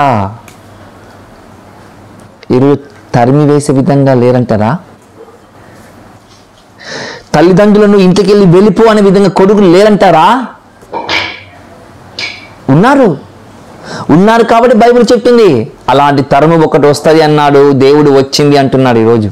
A: ఈరోజు తరిమి వేసే విధంగా లేరంటారా తల్లిదండ్రులను ఇంటికి వెళ్ళి వెళ్ళిపో అనే విధంగా కొడుకులు లేరంటారా ఉన్నారు ఉన్నారు కాబట్టి బైబిల్ చెప్తుంది అలాంటి తరుణం ఒకటి వస్తుంది అన్నాడు దేవుడు వచ్చింది అంటున్నాడు ఈరోజు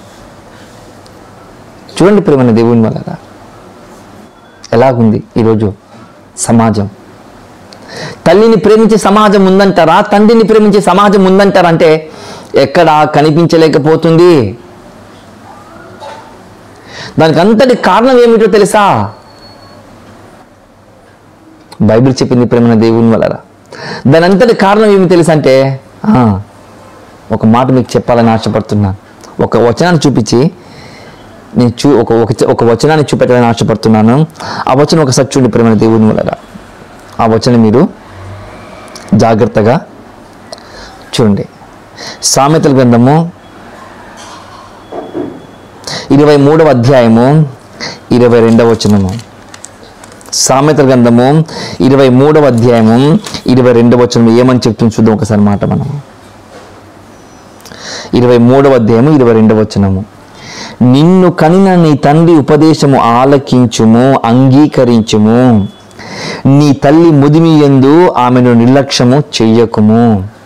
A: చూడండి ప్రేమ దేవుని వల్ల ఎలాగుంది ఈరోజు సమాజం తల్లిని ప్రేమించే సమాజం ఉందంటారా తండ్రిని ప్రేమించే సమాజం ఉందంటారా అంటే ఎక్కడ కనిపించలేకపోతుంది దానికి అంతటి కారణం ఏమిటో తెలుసా బైబిల్ చెప్పింది ప్రేమ దేవుని వలన దాని అంతటి కారణం ఏమి తెలుసా అంటే ఆ, ఒక మాట మీకు చెప్పాలని ఆశపడుతున్నాను ఒక వచనాన్ని చూపించి నేను చూ ఒక ఒక ఒక వచనాన్ని చూపెట్టాలని ఆశపడుతున్నాను ఆ వచనం ఒకసారి చూడండి ప్రేమ దేవుని వలన ఆ వచనం మీరు జాగ్రత్తగా చూడండి సామెతల గ్రంథము ఇరవై మూడవ అధ్యాయము ఇరవై రెండవ వచనము సామెతల గ్రంథము ఇరవై మూడవ అధ్యాయము ఇరవై రెండవ వచనం ఏమని చెప్తుంది చూద్దాం ఒకసారి మాట మనం ఇరవై మూడవ అధ్యాయము ఇరవై రెండవ వచనము నిన్ను కనిన నీ తండ్రి ఉపదేశము ఆలకించుము అంగీకరించుము నీ తల్లి ముదిమి ఎందు ఆమెను నిర్లక్ష్యము చెయ్యకుము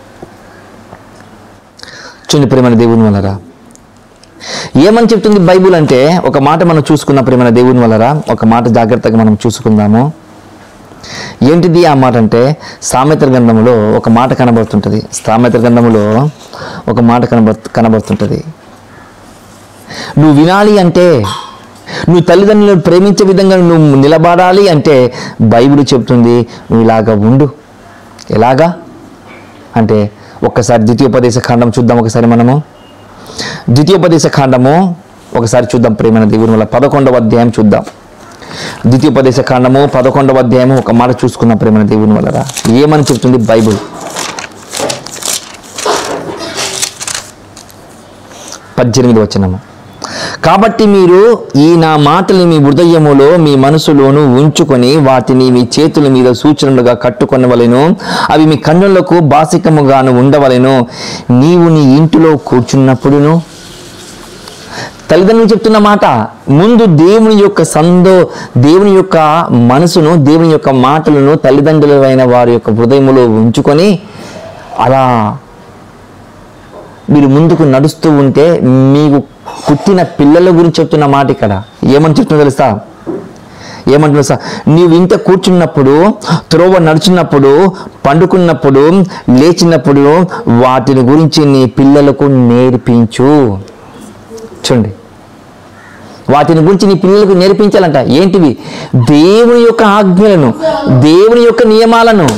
A: చూడండి ప్రేమల దేవుని వలరా ఏమని చెప్తుంది బైబుల్ అంటే ఒక మాట మనం చూసుకున్న ప్రేమల దేవుని వలరా ఒక మాట జాగ్రత్తగా మనం చూసుకుందాము ఏంటిది ఆ మాట అంటే సామెతల గ్రంథములో ఒక మాట కనబడుతుంటుంది సామెతల గ్రంథములో ఒక మాట కనబడు కనబడుతుంటుంది నువ్వు వినాలి అంటే నువ్వు తల్లిదండ్రులను ప్రేమించే విధంగా నువ్వు నిలబడాలి అంటే బైబిల్ చెప్తుంది నువ్వు ఇలాగా ఉండు ఎలాగా అంటే ఒక్కసారి ద్వితీయోపదేశ ఖండం చూద్దాం ఒకసారి మనము ద్వితీయోపదేశ ఖండము ఒకసారి చూద్దాం ప్రేమైన దేవుని వల్ల పదకొండవ అధ్యాయం చూద్దాం ద్వితీయోపదేశ ఖండము పదకొండవ అధ్యాయము ఒక మాట చూసుకున్న ప్రేమైన దేవుని వల్ల ఏమని చెప్తుంది బైబిల్ పద్దెనిమిది వచనము కాబట్టి మీరు ఈ నా మాటలు మీ హృదయములో మీ మనసులోను ఉంచుకొని వాటిని మీ చేతుల మీద సూచనలుగా కట్టుకొనవలెను అవి మీ కన్నులకు బాసికముగాను ఉండవలెను నీవు నీ ఇంటిలో కూర్చున్నప్పుడును తల్లిదండ్రులు చెప్తున్న మాట ముందు దేవుని యొక్క సందో దేవుని యొక్క మనసును దేవుని యొక్క మాటలను తల్లిదండ్రులైన వారి యొక్క హృదయములో ఉంచుకొని అలా మీరు ముందుకు నడుస్తూ ఉంటే మీకు పుట్టిన పిల్లల గురించి చెప్తున్న మాట ఇక్కడ ఏమని చెప్తుందో తెలుసా ఏమంటున్నా సార్ నీవు ఇంట కూర్చున్నప్పుడు త్రోవ నడుచున్నప్పుడు పండుకున్నప్పుడు లేచినప్పుడు వాటిని గురించి నీ పిల్లలకు నేర్పించు చూడండి వాటిని గురించి నీ పిల్లలకు నేర్పించాలంట ఏంటివి దేవుని యొక్క ఆజ్ఞలను దేవుని యొక్క నియమాలను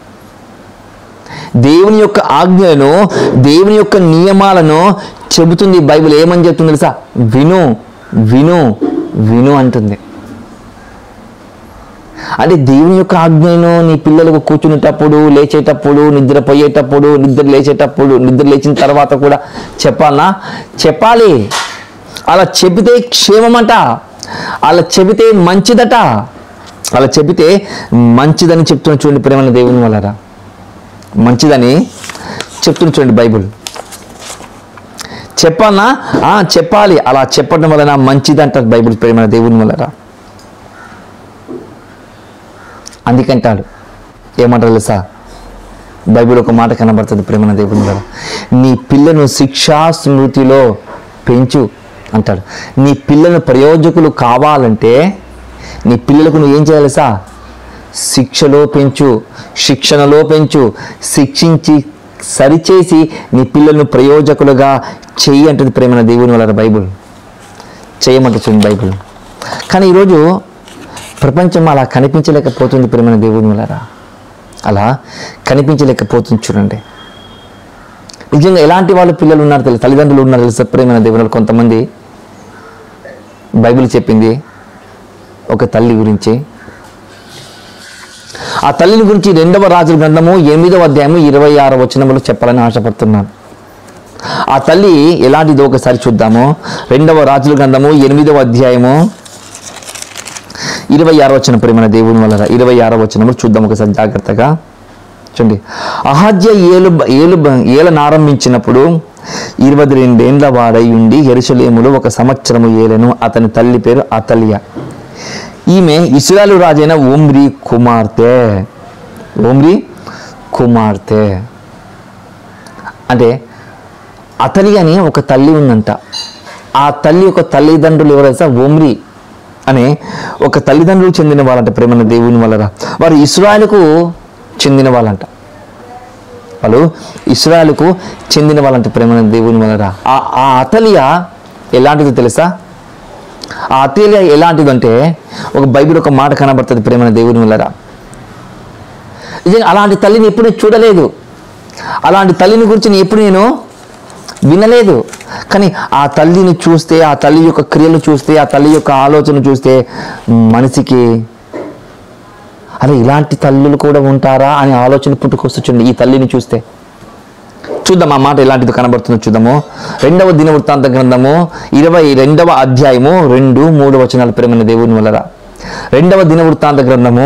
A: దేవుని యొక్క ఆజ్ఞలను దేవుని యొక్క నియమాలను చెబుతుంది బైబిల్ ఏమని చెప్తుంది తెలుసా విను విను విను అంటుంది అంటే దేవుని యొక్క ఆజ్ఞను నీ పిల్లలకు కూర్చునేటప్పుడు లేచేటప్పుడు నిద్రపోయేటప్పుడు నిద్ర లేచేటప్పుడు నిద్ర లేచిన తర్వాత కూడా చెప్పాలా చెప్పాలి అలా చెబితే క్షేమమట అలా చెబితే మంచిదట అలా చెబితే మంచిదని చెప్తున్న చూడండి ప్రేమ దేవుని వలరా మంచిదని చెప్తున్న చూడండి బైబుల్ చెప్పాలా ఆ, చెప్పాలి అలా చెప్పడం వలన మంచిది అంటారు బైబిల్ ప్రేమ దేవుని వలన అందుకంటాడు ఏమంటారు తెలుసా బైబిల్ ఒక మాట కనబడుతుంది ప్రేమన దేవుని వలన నీ పిల్లను శిక్షా స్మృతిలో పెంచు అంటాడు నీ పిల్లలు ప్రయోజకులు కావాలంటే నీ పిల్లలకు నువ్వు ఏం చేయాలి సా శిక్షలో పెంచు శిక్షణలో పెంచు శిక్షించి సరిచేసి నీ పిల్లలను ప్రయోజకులుగా చెయ్యి అంటుంది ప్రేమన దేవుని వలన బైబుల్ చేయమంటుంది బైబుల్ కానీ ఈరోజు ప్రపంచం అలా కనిపించలేకపోతుంది ప్రేమన దేవుని వలన అలా కనిపించలేకపోతుంది చూడండి నిజంగా ఎలాంటి వాళ్ళు పిల్లలు ఉన్నారు తెలుసు తల్లిదండ్రులు ఉన్నారు తెలుసా ప్రేమైన దేవుని కొంతమంది బైబిల్ చెప్పింది ఒక తల్లి గురించి ఆ తల్లిని గురించి రెండవ రాజుల గ్రంథము ఎనిమిదవ అధ్యాయము ఇరవై ఆరవ వచనములు చెప్పాలని ఆశపడుతున్నాను ఆ తల్లి ఎలాంటిదో ఒకసారి చూద్దాము రెండవ రాజుల గ్రంథము ఎనిమిదవ అధ్యాయము ఇరవై ఆరో వచ్చిన ప్రేమ దేవుని వల్ల ఇరవై ఆరో వచనము చూద్దాం ఒకసారి జాగ్రత్తగా చూడండి అహాజ్య ఏలు ఏలు ఏలను ఆరంభించినప్పుడు ఇరవై రెండేండ్ల వాడై ఉండి ఎరుసలేములో ఒక సంవత్సరము ఏలను అతని తల్లి పేరు అతలియ ఈమె ఇస్రాయలు రాజైన ఓమ్రి కుమార్తె ఓమ్రి కుమార్తె అంటే అతలి అని ఒక తల్లి ఉందంట ఆ తల్లి యొక్క తల్లిదండ్రులు ఎవరైతే ఓమ్రి అనే ఒక తల్లిదండ్రులు చెందిన వాళ్ళంట ప్రేమన దేవుని వలన వారు ఇస్రాయల్కు చెందిన వాళ్ళంట వాళ్ళు ఇస్రాయల్కు చెందిన వాళ్ళంట ప్రేమన దేవుని వలన ఆ ఆ అతలియ ఎలాంటిదో తెలుసా ఆ అతలియ ఎలాంటిదంటే ఒక బైబిల్ ఒక మాట కనబడుతుంది ప్రేమన దేవుని వలన నిజంగా అలాంటి తల్లిని ఎప్పుడు చూడలేదు అలాంటి తల్లిని గురించి నేను ఎప్పుడు నేను వినలేదు కానీ ఆ తల్లిని చూస్తే ఆ తల్లి యొక్క క్రియలు చూస్తే ఆ తల్లి యొక్క ఆలోచన చూస్తే మనిషికి అరే ఇలాంటి తల్లులు కూడా ఉంటారా అనే ఆలోచన పుట్టుకొస్తుంది ఈ తల్లిని చూస్తే చూద్దాం ఆ మాట ఎలాంటిది కనబడుతుందో చూద్దాము రెండవ దినవృత్తాంత గ్రంథము ఇరవై రెండవ అధ్యాయము రెండు మూడు వచనాలు ప్రేమైన దేవుని వలన రెండవ దినవృత్తాంత గ్రంథము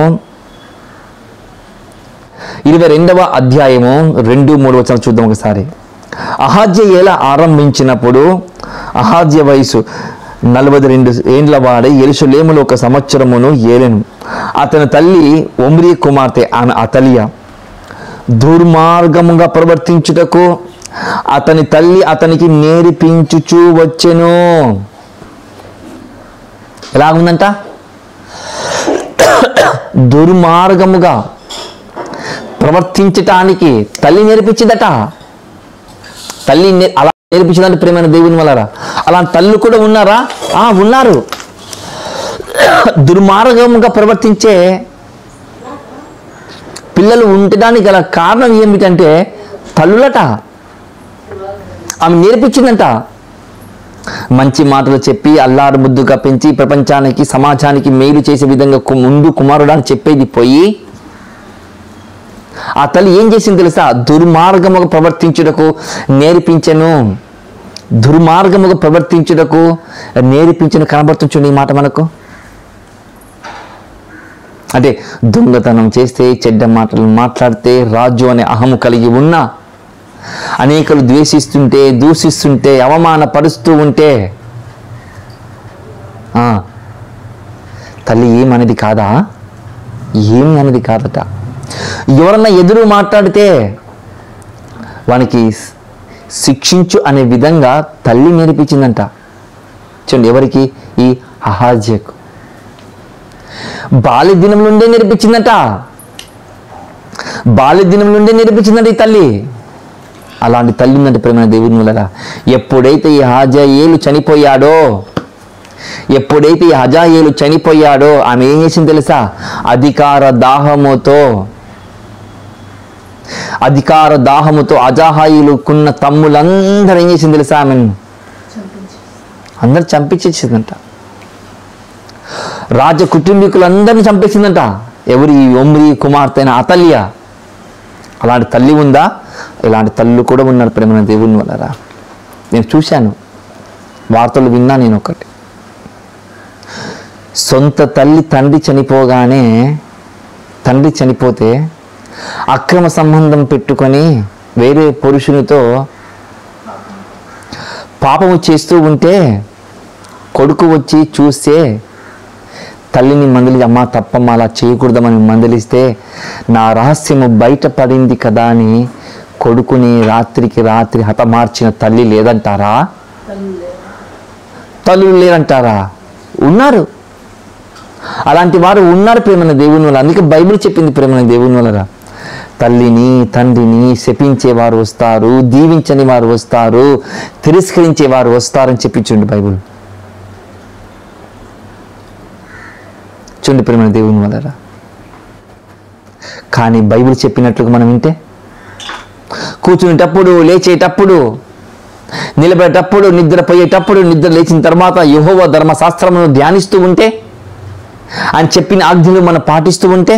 A: ఇరవై రెండవ అధ్యాయము రెండు మూడు వచనాలు చూద్దాం ఒకసారి అహాజ్య ఏల ఆరంభించినప్పుడు అహాజ్య వయసు నలభై రెండు ఏండ్ల వాడి ఎరుసలేములో ఒక సంవత్సరమును ఏలెను అతని తల్లి ఒమ్రి కుమార్తె ఆమె అతలియ దుర్మార్గముగా ప్రవర్తించుటకు అతని తల్లి అతనికి నేర్పించుచూ వచ్చెను ఎలా ఉందంట దుర్మార్గముగా ప్రవర్తించటానికి తల్లి నేర్పించిందట తల్లి నే- అలా నేర్పించిందంటే ప్రేమైన దేవుని వలన అలాంటి తల్లి కూడా ఉన్నారా ఆ ఉన్నారు దుర్మార్గముగా ప్రవర్తించే పిల్లలు ఉండడానికి గల కారణం ఏమిటంటే తల్లులట ఆమె నేర్పించిందంట మంచి మాటలు చెప్పి అల్లారు ముద్దుగా పెంచి ప్రపంచానికి సమాజానికి మేలు చేసే విధంగా కు- ముందు కుమారుడు అని చెప్పేది పోయి ఆ తల్లి ఏం చేసింది తెలుసా దుర్మార్గముగా ప్రవర్తించుటకు నేర్పించను దుర్మార్గముగా ప్రవర్తించుటకు నేర్పించిన కనబడుతుంది ఈ మాట మనకు అంటే దొంగతనం చేస్తే చెడ్డ మాటలు మాట్లాడితే రాజు అనే అహము కలిగి ఉన్నా అనేకలు ద్వేషిస్తుంటే దూషిస్తుంటే అవమానపరుస్తూ ఉంటే ఆ, తల్లి ఏమనేది కాదా ఏమి అనేది కాదట ఎవరన్నా ఎదురు మాట్లాడితే వానికి శిక్షించు అనే విధంగా తల్లి నేర్పించిందంట చూడండి ఎవరికి ఈ అహాజ్యకు బాల్య దినం నుండే నేర్పించిందట బాల్య దినం నుండే నేర్పించిందంట ఈ తల్లి అలాంటి తల్లి ఉందంటే ప్రేమ దేవుని వల్ల ఎప్పుడైతే ఈ హాజాయేలు చనిపోయాడో ఎప్పుడైతే ఈ హజాయేలు చనిపోయాడో ఆమె ఏం చేసింది తెలుసా అధికార దాహముతో అధికార దాహముతో అజాహాయిలుకున్న తమ్ములందరూ ఏం చేసింది తెలుసా ఆమెను అందరు చంపించేసిందంట రాజ కుటుంబీకులందరినీ చంపేసిందంట ఎవరి ఈ ఒమ్రి కుమార్తె అయిన అతల్య అలాంటి తల్లి ఉందా ఇలాంటి తల్లు కూడా ఉన్నారు ప్రేమ దేవుని వలరా నేను చూశాను వార్తలు విన్నా నేను ఒకటి సొంత తల్లి తండ్రి చనిపోగానే తండ్రి చనిపోతే అక్రమ సంబంధం పెట్టుకొని వేరే పురుషునితో పాపము చేస్తూ ఉంటే కొడుకు వచ్చి చూస్తే తల్లిని మందలి అమ్మ తప్పమ్మ అలా చేయకూడదమని మందలిస్తే నా రహస్యము బయటపడింది కదా అని కొడుకుని రాత్రికి రాత్రి హతమార్చిన తల్లి లేదంటారా తల్లులు లేరంటారా ఉన్నారు అలాంటి వారు ఉన్నారు ప్రేమన దేవుని వల్ల అందుకే బైబిల్ చెప్పింది ప్రేమన దేవుని వలన తల్లిని తండ్రిని శపించే వారు వస్తారు దీవించని వారు వస్తారు తిరస్కరించే వారు వస్తారని చెప్పించండి బైబిల్ చూడండి ప్రేమన దేవుని వలన కానీ బైబిల్ చెప్పినట్లుగా మనం వింటే కూర్చునేటప్పుడు లేచేటప్పుడు నిలబడేటప్పుడు నిద్రపోయేటప్పుడు నిద్ర లేచిన తర్వాత యహోవ ధర్మశాస్త్రమును ధ్యానిస్తూ ఉంటే అని చెప్పిన ఆజ్ఞలు మనం పాటిస్తూ ఉంటే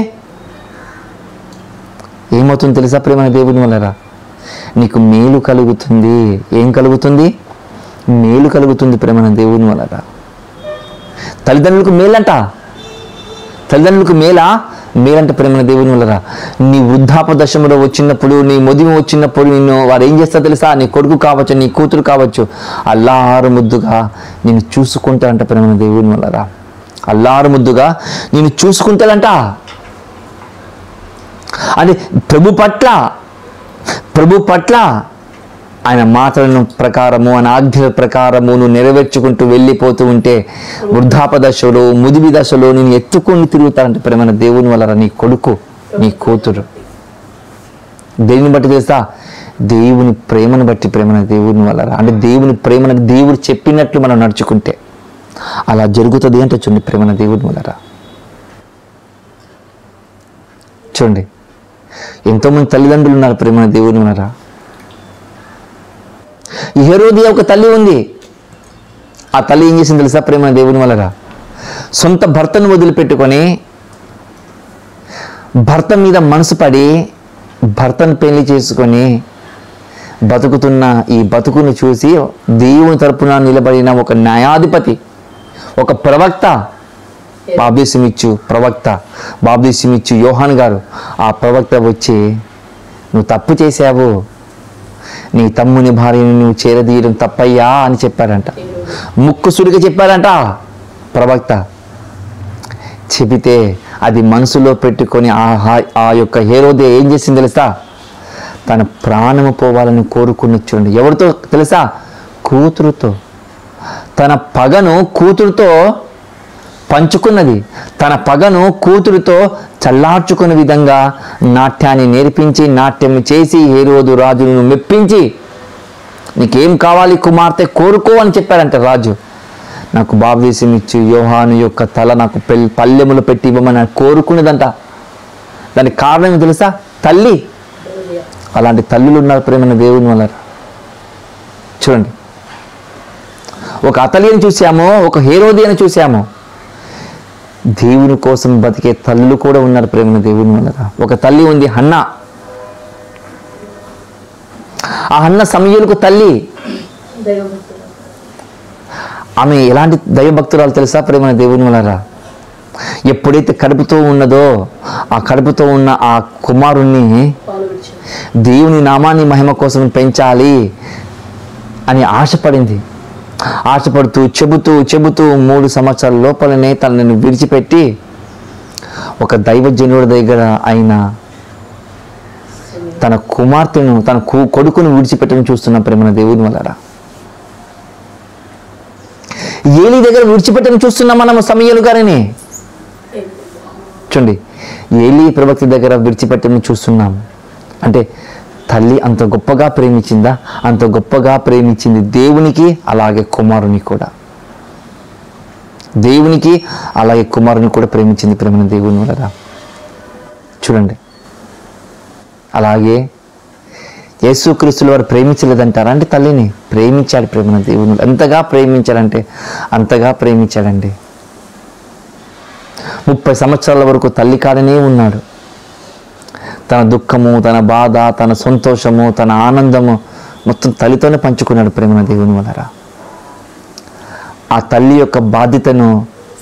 A: ఏమవుతుంది తెలుసా ప్రేమ దేవుని వలరా నీకు మేలు కలుగుతుంది ఏం కలుగుతుంది మేలు కలుగుతుంది ప్రేమ దేవుని వలరా తల్లిదండ్రులకు మేలంట తల్లిదండ్రులకు మేలా మేలంట ప్రేమ దేవుని వలరా నీ వృద్ధాప దశములో వచ్చినప్పుడు నీ మొదిమి వచ్చినప్పుడు నిన్ను వారు ఏం చేస్తా తెలుసా నీ కొడుకు కావచ్చు నీ కూతురు కావచ్చు అల్లారు ముద్దుగా నేను చూసుకుంటారంట ప్రేమ దేవుని వలరా అల్లారు ముద్దుగా నేను చూసుకుంటాడంట అంటే ప్రభు పట్ల ప్రభు పట్ల ఆయన మాటలను ప్రకారము ఆయన ఆజ్ఞల ప్రకారము నువ్వు నెరవేర్చుకుంటూ వెళ్ళిపోతూ ఉంటే వృద్ధాప దశలో ముదిమి దశలో నేను ఎత్తుకొని తిరుగుతానంటే ప్రేమ దేవుని వల్ల నీ కొడుకు నీ కూతురు దేనిని బట్టి తెలుసా దేవుని ప్రేమను బట్టి ప్రేమన దేవుని వల్ల అంటే దేవుని ప్రేమను దేవుడు చెప్పినట్లు మనం నడుచుకుంటే అలా జరుగుతుంది అంటే చూడండి ప్రేమన దేవుని వలరా చూడండి ఎంతోమంది తల్లిదండ్రులు ఉన్నారు ప్రేమన దేవుని వలరా ఈ హెరోది ఒక తల్లి ఉంది ఆ తల్లి ఏం చేసింది తెలుసా ప్రేమ దేవుని వలరా సొంత భర్తను వదిలిపెట్టుకొని భర్త మీద మనసు పడి భర్తను పెళ్లి చేసుకొని బతుకుతున్న ఈ బతుకును చూసి దేవుని తరపున నిలబడిన ఒక న్యాయాధిపతి ఒక ప్రవక్త బాబ్దీసమిచ్చు ప్రవక్త బాబ్దీసమిచ్చు యోహాన్ గారు ఆ ప్రవక్త వచ్చి నువ్వు తప్పు చేశావు నీ తమ్ముని భార్యను నువ్వు చేరదీయడం తప్పయ్యా అని చెప్పాడంట ముక్కు సుడిగా చెప్పాడంట ప్రవక్త చెబితే అది మనసులో పెట్టుకొని ఆ హా- ఆ యొక్క హేరోదే ఏం చేసింది తెలుసా తన ప్రాణము పోవాలని కోరుకుని చూడండి ఎవరితో తెలుసా కూతురుతో తన పగను కూతురుతో పంచుకున్నది తన పగను కూతురుతో చల్లార్చుకునే విధంగా నాట్యాన్ని నేర్పించి నాట్యం చేసి హేరోదు రాజును మెప్పించి నీకేం కావాలి కుమార్తె కోరుకో అని చెప్పారంట రాజు నాకు బాప్తీసం ఇచ్చి యోహాను యొక్క తల నాకు పెల్ పల్లెములు పెట్టి ఇవ్వమని కోరుకునేదంట దానికి కారణం ఏమో తెలుసా తల్లి అలాంటి తల్లులు ఉన్నారు ప్రేమన దేవుని వల్ల చూడండి ఒక అతలిని చూసాము ఒక హేరోది అని చూసాము దేవుని కోసం బతికే తల్లులు కూడా ఉన్నారు ప్రేమన దేవుని వల్ల ఒక తల్లి ఉంది హన్న ఆ హన్న సమయులకు తల్లి
B: దైవభక్తులు
A: ఆమె ఎలాంటి దైవభక్తురాలు తెలుసా ప్రేమ దేవుని వలరా ఎప్పుడైతే కడుపుతో ఉన్నదో ఆ కడుపుతో ఉన్న ఆ కుమారుణ్ణి
B: పాలు విడిచి
A: దేవుని నామాన్ని మహిమ కోసం పెంచాలి అని ఆశపడింది ఆశపడుతూ చెబుతూ చెబుతూ మూడు సంవత్సరాల లోపలనే తనని విడిచిపెట్టి ఒక దైవజనుడి దగ్గర అయిన తన కుమార్తెను తన కు- కొడుకును విడిచిపెట్టడం చూస్తున్న ప్రేమన దేవుని వలరా ఏలి దగ్గర విడిచిపెట్టడం చూస్తున్నాం మనం సమయాలు గారిని చూడండి ఏలి ప్రవక్త దగ్గర విడిచిపెట్టడం చూస్తున్నాం అంటే తల్లి అంత గొప్పగా ప్రేమించిందా అంత గొప్పగా ప్రేమించింది దేవునికి అలాగే కుమారుని కూడా దేవునికి అలాగే కుమారుని కూడా ప్రేమించింది ప్రేమను దేవుని వలన చూడండి అలాగే యేసుక్రీస్తులు వారు ప్రేమించలేదంటారా అంటే తల్లిని ప్రేమించాడు ప్రేమను దేవుని ఎంతగా ప్రేమించాడంటే అంతగా ప్రేమించాడండి ముప్పై సంవత్సరాల వరకు తల్లి కాడనే ఉన్నాడు తన దుఃఖము తన బాధ తన సంతోషము తన ఆనందము మొత్తం తల్లితోనే పంచుకున్నాడు ప్రేమన దేవుని వలన ఆ తల్లి యొక్క బాధ్యతను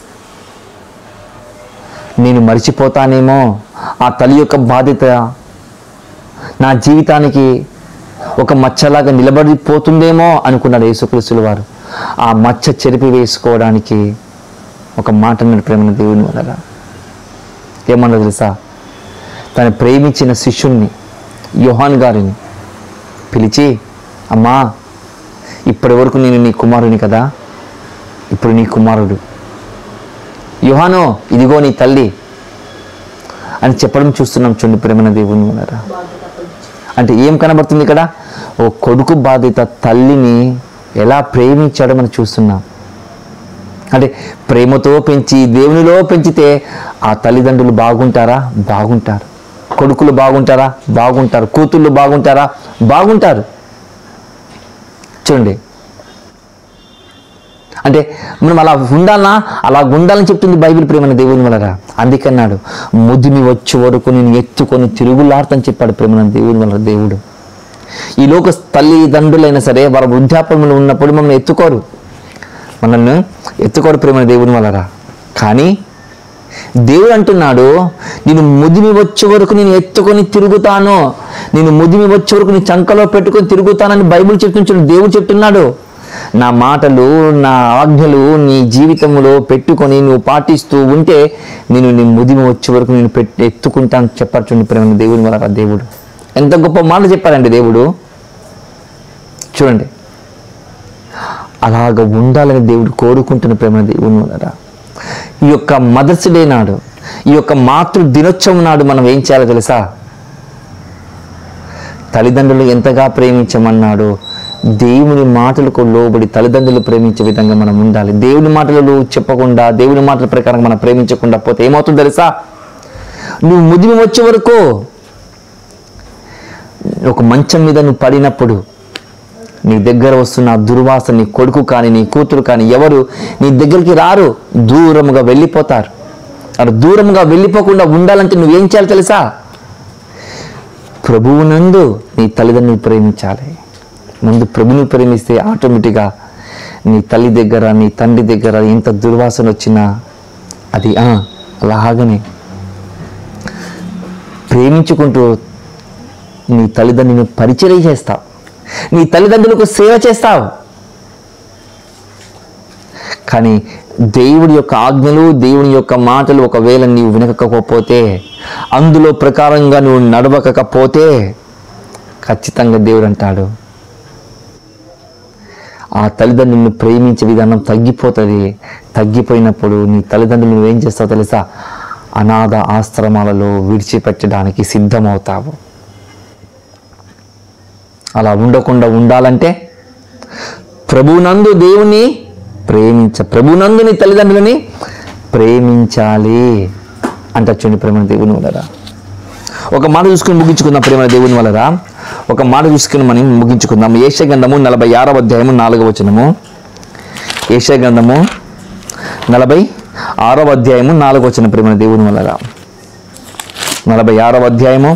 A: నేను మర్చిపోతానేమో ఆ తల్లి యొక్క బాధ్యత నా జీవితానికి ఒక మచ్చలాగా నిలబడిపోతుందేమో అనుకున్నాడు యేసుక్రీస్తుల వారు ఆ మచ్చ చెరిపి వేసుకోవడానికి ఒక మాట అన్నాడు ప్రేమన దేవుని వలన ఏమన్నా తెలుసా తను ప్రేమించిన శిష్యుణ్ణి యోహాన్ గారిని పిలిచి అమ్మా ఇప్పటి వరకు నేను నీ కుమారుని కదా ఇప్పుడు నీ కుమారుడు యోహానో ఇదిగో నీ తల్లి అని చెప్పడం చూస్తున్నాం చూడండి ప్రేమన దేవుని ఉన్నారా
B: బాధ్యత అప్పగించి
A: అంటే ఏం కనబడుతుంది ఇక్కడ ఓ కొడుకు బాధ్యత తల్లిని ఎలా ప్రేమించాడో మనం చూస్తున్నాం అంటే ప్రేమతో పెంచి దేవునిలో పెంచితే ఆ తల్లిదండ్రులు బాగుంటారా బాగుంటారు కొడుకులు బాగుంటారా బాగుంటారు కూతుళ్ళు బాగుంటారా బాగుంటారు చూడండి అంటే మనం అలా ఉండాలనా అలా ఉండాలని చెప్తుంది బైబిల్ ప్రేమన దేవుని వలన అందుకన్నాడు ముదిమి వచ్చే వరకు నేను ఎత్తుకొని తిరుగులాడతని చెప్పాడు ప్రేమన దేవుని వలన దేవుడు ఈ లోక తల్లిదండ్రులైనా సరే వారు వృద్ధాపంలో ఉన్నప్పుడు మమ్మల్ని ఎత్తుకోరు మనల్ని ఎత్తుకోరు ప్రేమ దేవుని వలన కానీ దేవుడు అంటున్నాడు నేను ముదిమి వచ్చే వరకు నేను ఎత్తుకొని తిరుగుతాను నేను ముదిమి వచ్చే వరకు నీ చంకలో పెట్టుకొని తిరుగుతానని బైబిల్ చెప్తున్నాడు దేవుడు చెప్తున్నాడు నా మాటలు నా ఆజ్ఞలు నీ జీవితంలో పెట్టుకొని నువ్వు పాటిస్తూ ఉంటే నేను నీ ముదిమి వచ్చే వరకు నేను పెట్టి ఎత్తుకుంటాను చెప్పారు చూడండి ప్రేమ దేవుని వలన దేవుడు ఎంత గొప్ప మాట చెప్పారండి దేవుడు చూడండి అలాగ ఉండాలని దేవుడు కోరుకుంటున్న ప్రేమ దేవుని వలన ఈ యొక్క మదర్స్ డే నాడు ఈ యొక్క మాతృ దినోత్సవం నాడు మనం ఏం చేయాలో తెలుసా తల్లిదండ్రులు ఎంతగా ప్రేమించమన్నాడు దేవుని మాటలకు లోబడి తల్లిదండ్రులు ప్రేమించే విధంగా మనం ఉండాలి దేవుని మాటలు చెప్పకుండా దేవుని మాటల ప్రకారం మనం ప్రేమించకుండా పోతే ఏమవుతుందో తెలుసా నువ్వు ముదిమి వచ్చే వరకు ఒక మంచం మీద నువ్వు పడినప్పుడు నీ దగ్గర వస్తున్న ఆ దుర్వాసన నీ కొడుకు కానీ నీ కూతురు కానీ ఎవరు నీ దగ్గరికి రారు దూరముగా వెళ్ళిపోతారు అలా దూరముగా వెళ్ళిపోకుండా ఉండాలంటే నువ్వేం చేయాలి తెలుసా ప్రభువునందు నీ తల్లిదండ్రులు ప్రేమించాలి ముందు ప్రభుని ప్రేమిస్తే ఆటోమేటిక్గా నీ తల్లి దగ్గర నీ తండ్రి దగ్గర ఎంత దుర్వాసన వచ్చినా అది ఆ, అలాగనే ప్రేమించుకుంటూ నీ తల్లిదండ్రులను పరిచయం చేస్తావు నీ తల్లిదండ్రులకు సేవ చేస్తావు కానీ దేవుడి యొక్క ఆజ్ఞలు దేవుని యొక్క మాటలు ఒకవేళ నీవు వినకపోతే అందులో ప్రకారంగా నువ్వు నడవకపోతే ఖచ్చితంగా దేవుడు అంటాడు ఆ తల్లిదండ్రులను ప్రేమించే విధానం తగ్గిపోతుంది తగ్గిపోయినప్పుడు నీ తల్లిదండ్రులు నువ్వేం చేస్తావు తెలుసా అనాథ ఆశ్రమాలలో విడిచిపెట్టడానికి సిద్ధమవుతావు అలా ఉండకుండా ఉండాలంటే ప్రభునందు దేవుని ప్రేమించ ప్రభునందు నీ తల్లిదండ్రులని ప్రేమించాలి అంట చూడండి ప్రేమ దేవుని వలరా ఒక మాట చూసుకుని ముగించుకుందాం ప్రేమ దేవుని వలరా ఒక మాట చూసుకుని మనం ముగించుకుందాం ఏష గంధము నలభై ఆరవ అధ్యాయము నాలుగవ వచనము ఏష గంధము నలభై ఆరవ అధ్యాయము నాలుగవ వచనం ప్రేమ దేవుని వలరా నలభై ఆరవ అధ్యాయము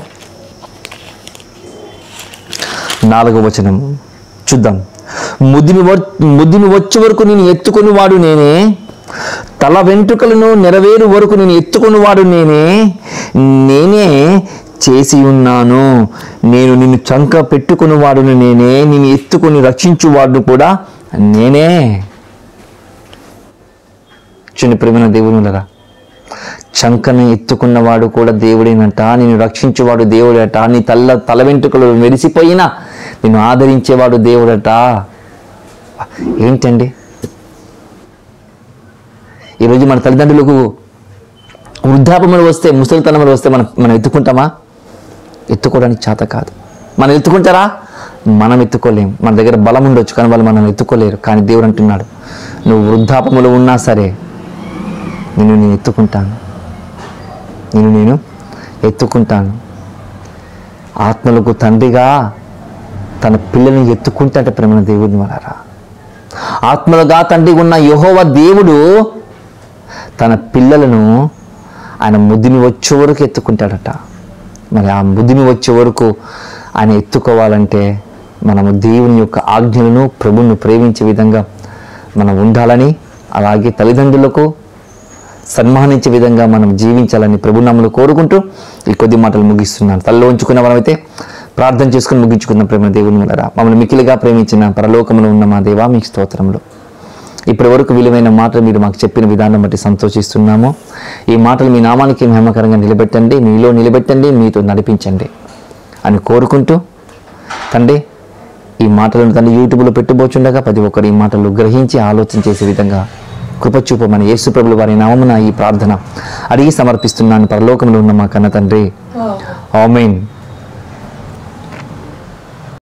A: నాలుగవ వచనం చూద్దాం ముదిమి వ- ముదిమి వచ్చే వరకు నేను ఎత్తుకుని వాడు నేనే తల వెంట్రుకలను నెరవేరు వరకు నేను ఎత్తుకుని వాడు నేనే నేనే చేసి ఉన్నాను నేను నిన్ను చంక పెట్టుకుని వాడును నేనే నేను ఎత్తుకుని రక్షించువాడు కూడా నేనే చిన్న ప్రేమైన దేవునులరా చంకను ఎత్తుకున్నవాడు కూడా దేవుడేనట నేను రక్షించేవాడు దేవుడట నీ తల్ల తల వెంట్రుకలు మెరిసిపోయినా నిన్ను ఆదరించేవాడు దేవుడట ఏంటండి ఈరోజు మన తల్లిదండ్రులకు వృద్ధాపములు వస్తే ముసలితనములు వస్తే మనం మనం ఎత్తుకుంటామా ఎత్తుకోవడానికి చేత కాదు మనం ఎత్తుకుంటారా మనం ఎత్తుకోలేం మన దగ్గర బలం ఉండొచ్చు కానీ వాళ్ళు మనం ఎత్తుకోలేరు కానీ దేవుడు అంటున్నాడు నువ్వు వృద్ధాపములు ఉన్నా సరే నేను నేను ఎత్తుకుంటాను నేను నేను ఎత్తుకుంటాను ఆత్మలకు తండ్రిగా తన పిల్లల్ని ఎత్తుకుంటాట ప్రేమ దేవుడిని వలరా ఆత్మలుగా తండ్రి ఉన్న యహోవ దేవుడు తన పిల్లలను ఆయన ముద్దుని వచ్చే వరకు ఎత్తుకుంటాడట మరి ఆ ముద్దుని వచ్చే వరకు ఆయన ఎత్తుకోవాలంటే మనము దేవుని యొక్క ఆజ్ఞలను ప్రభువును ప్రేమించే విధంగా మనం ఉండాలని అలాగే తల్లిదండ్రులకు సన్మానించే విధంగా మనం జీవించాలని ప్రభునామలు కోరుకుంటూ ఈ కొద్ది మాటలు ముగిస్తున్నాను తల్లో ఉంచుకున్న మనమైతే ప్రార్థన చేసుకుని ముగించుకున్న ప్రేమ దేవుని వలన మమ్మల్ని మిక్కిలిగా ప్రేమించిన పరలోకములో ఉన్న మా దేవా మీకు స్తోత్రములు ఇప్పటి వరకు విలువైన మాటలు మీరు మాకు చెప్పిన విధానం బట్టి సంతోషిస్తున్నాము ఈ మాటలు మీ నామానికి మహిమకరంగా నిలబెట్టండి మీలో నిలబెట్టండి మీతో నడిపించండి అని కోరుకుంటూ తండ్రి ఈ మాటలను తండ్రి యూట్యూబ్లో పెట్టుబోచుండగా ప్రతి ఒక్కరు ఈ మాటలు గ్రహించి ఆలోచన చేసే విధంగా కృపచూపమని యేసుప్రభులు వారి నామమున ఈ ప్రార్థన అడిగి సమర్పిస్తున్నాను పరలోకంలో ఉన్న మా కన్న తండ్రి ఆమెన్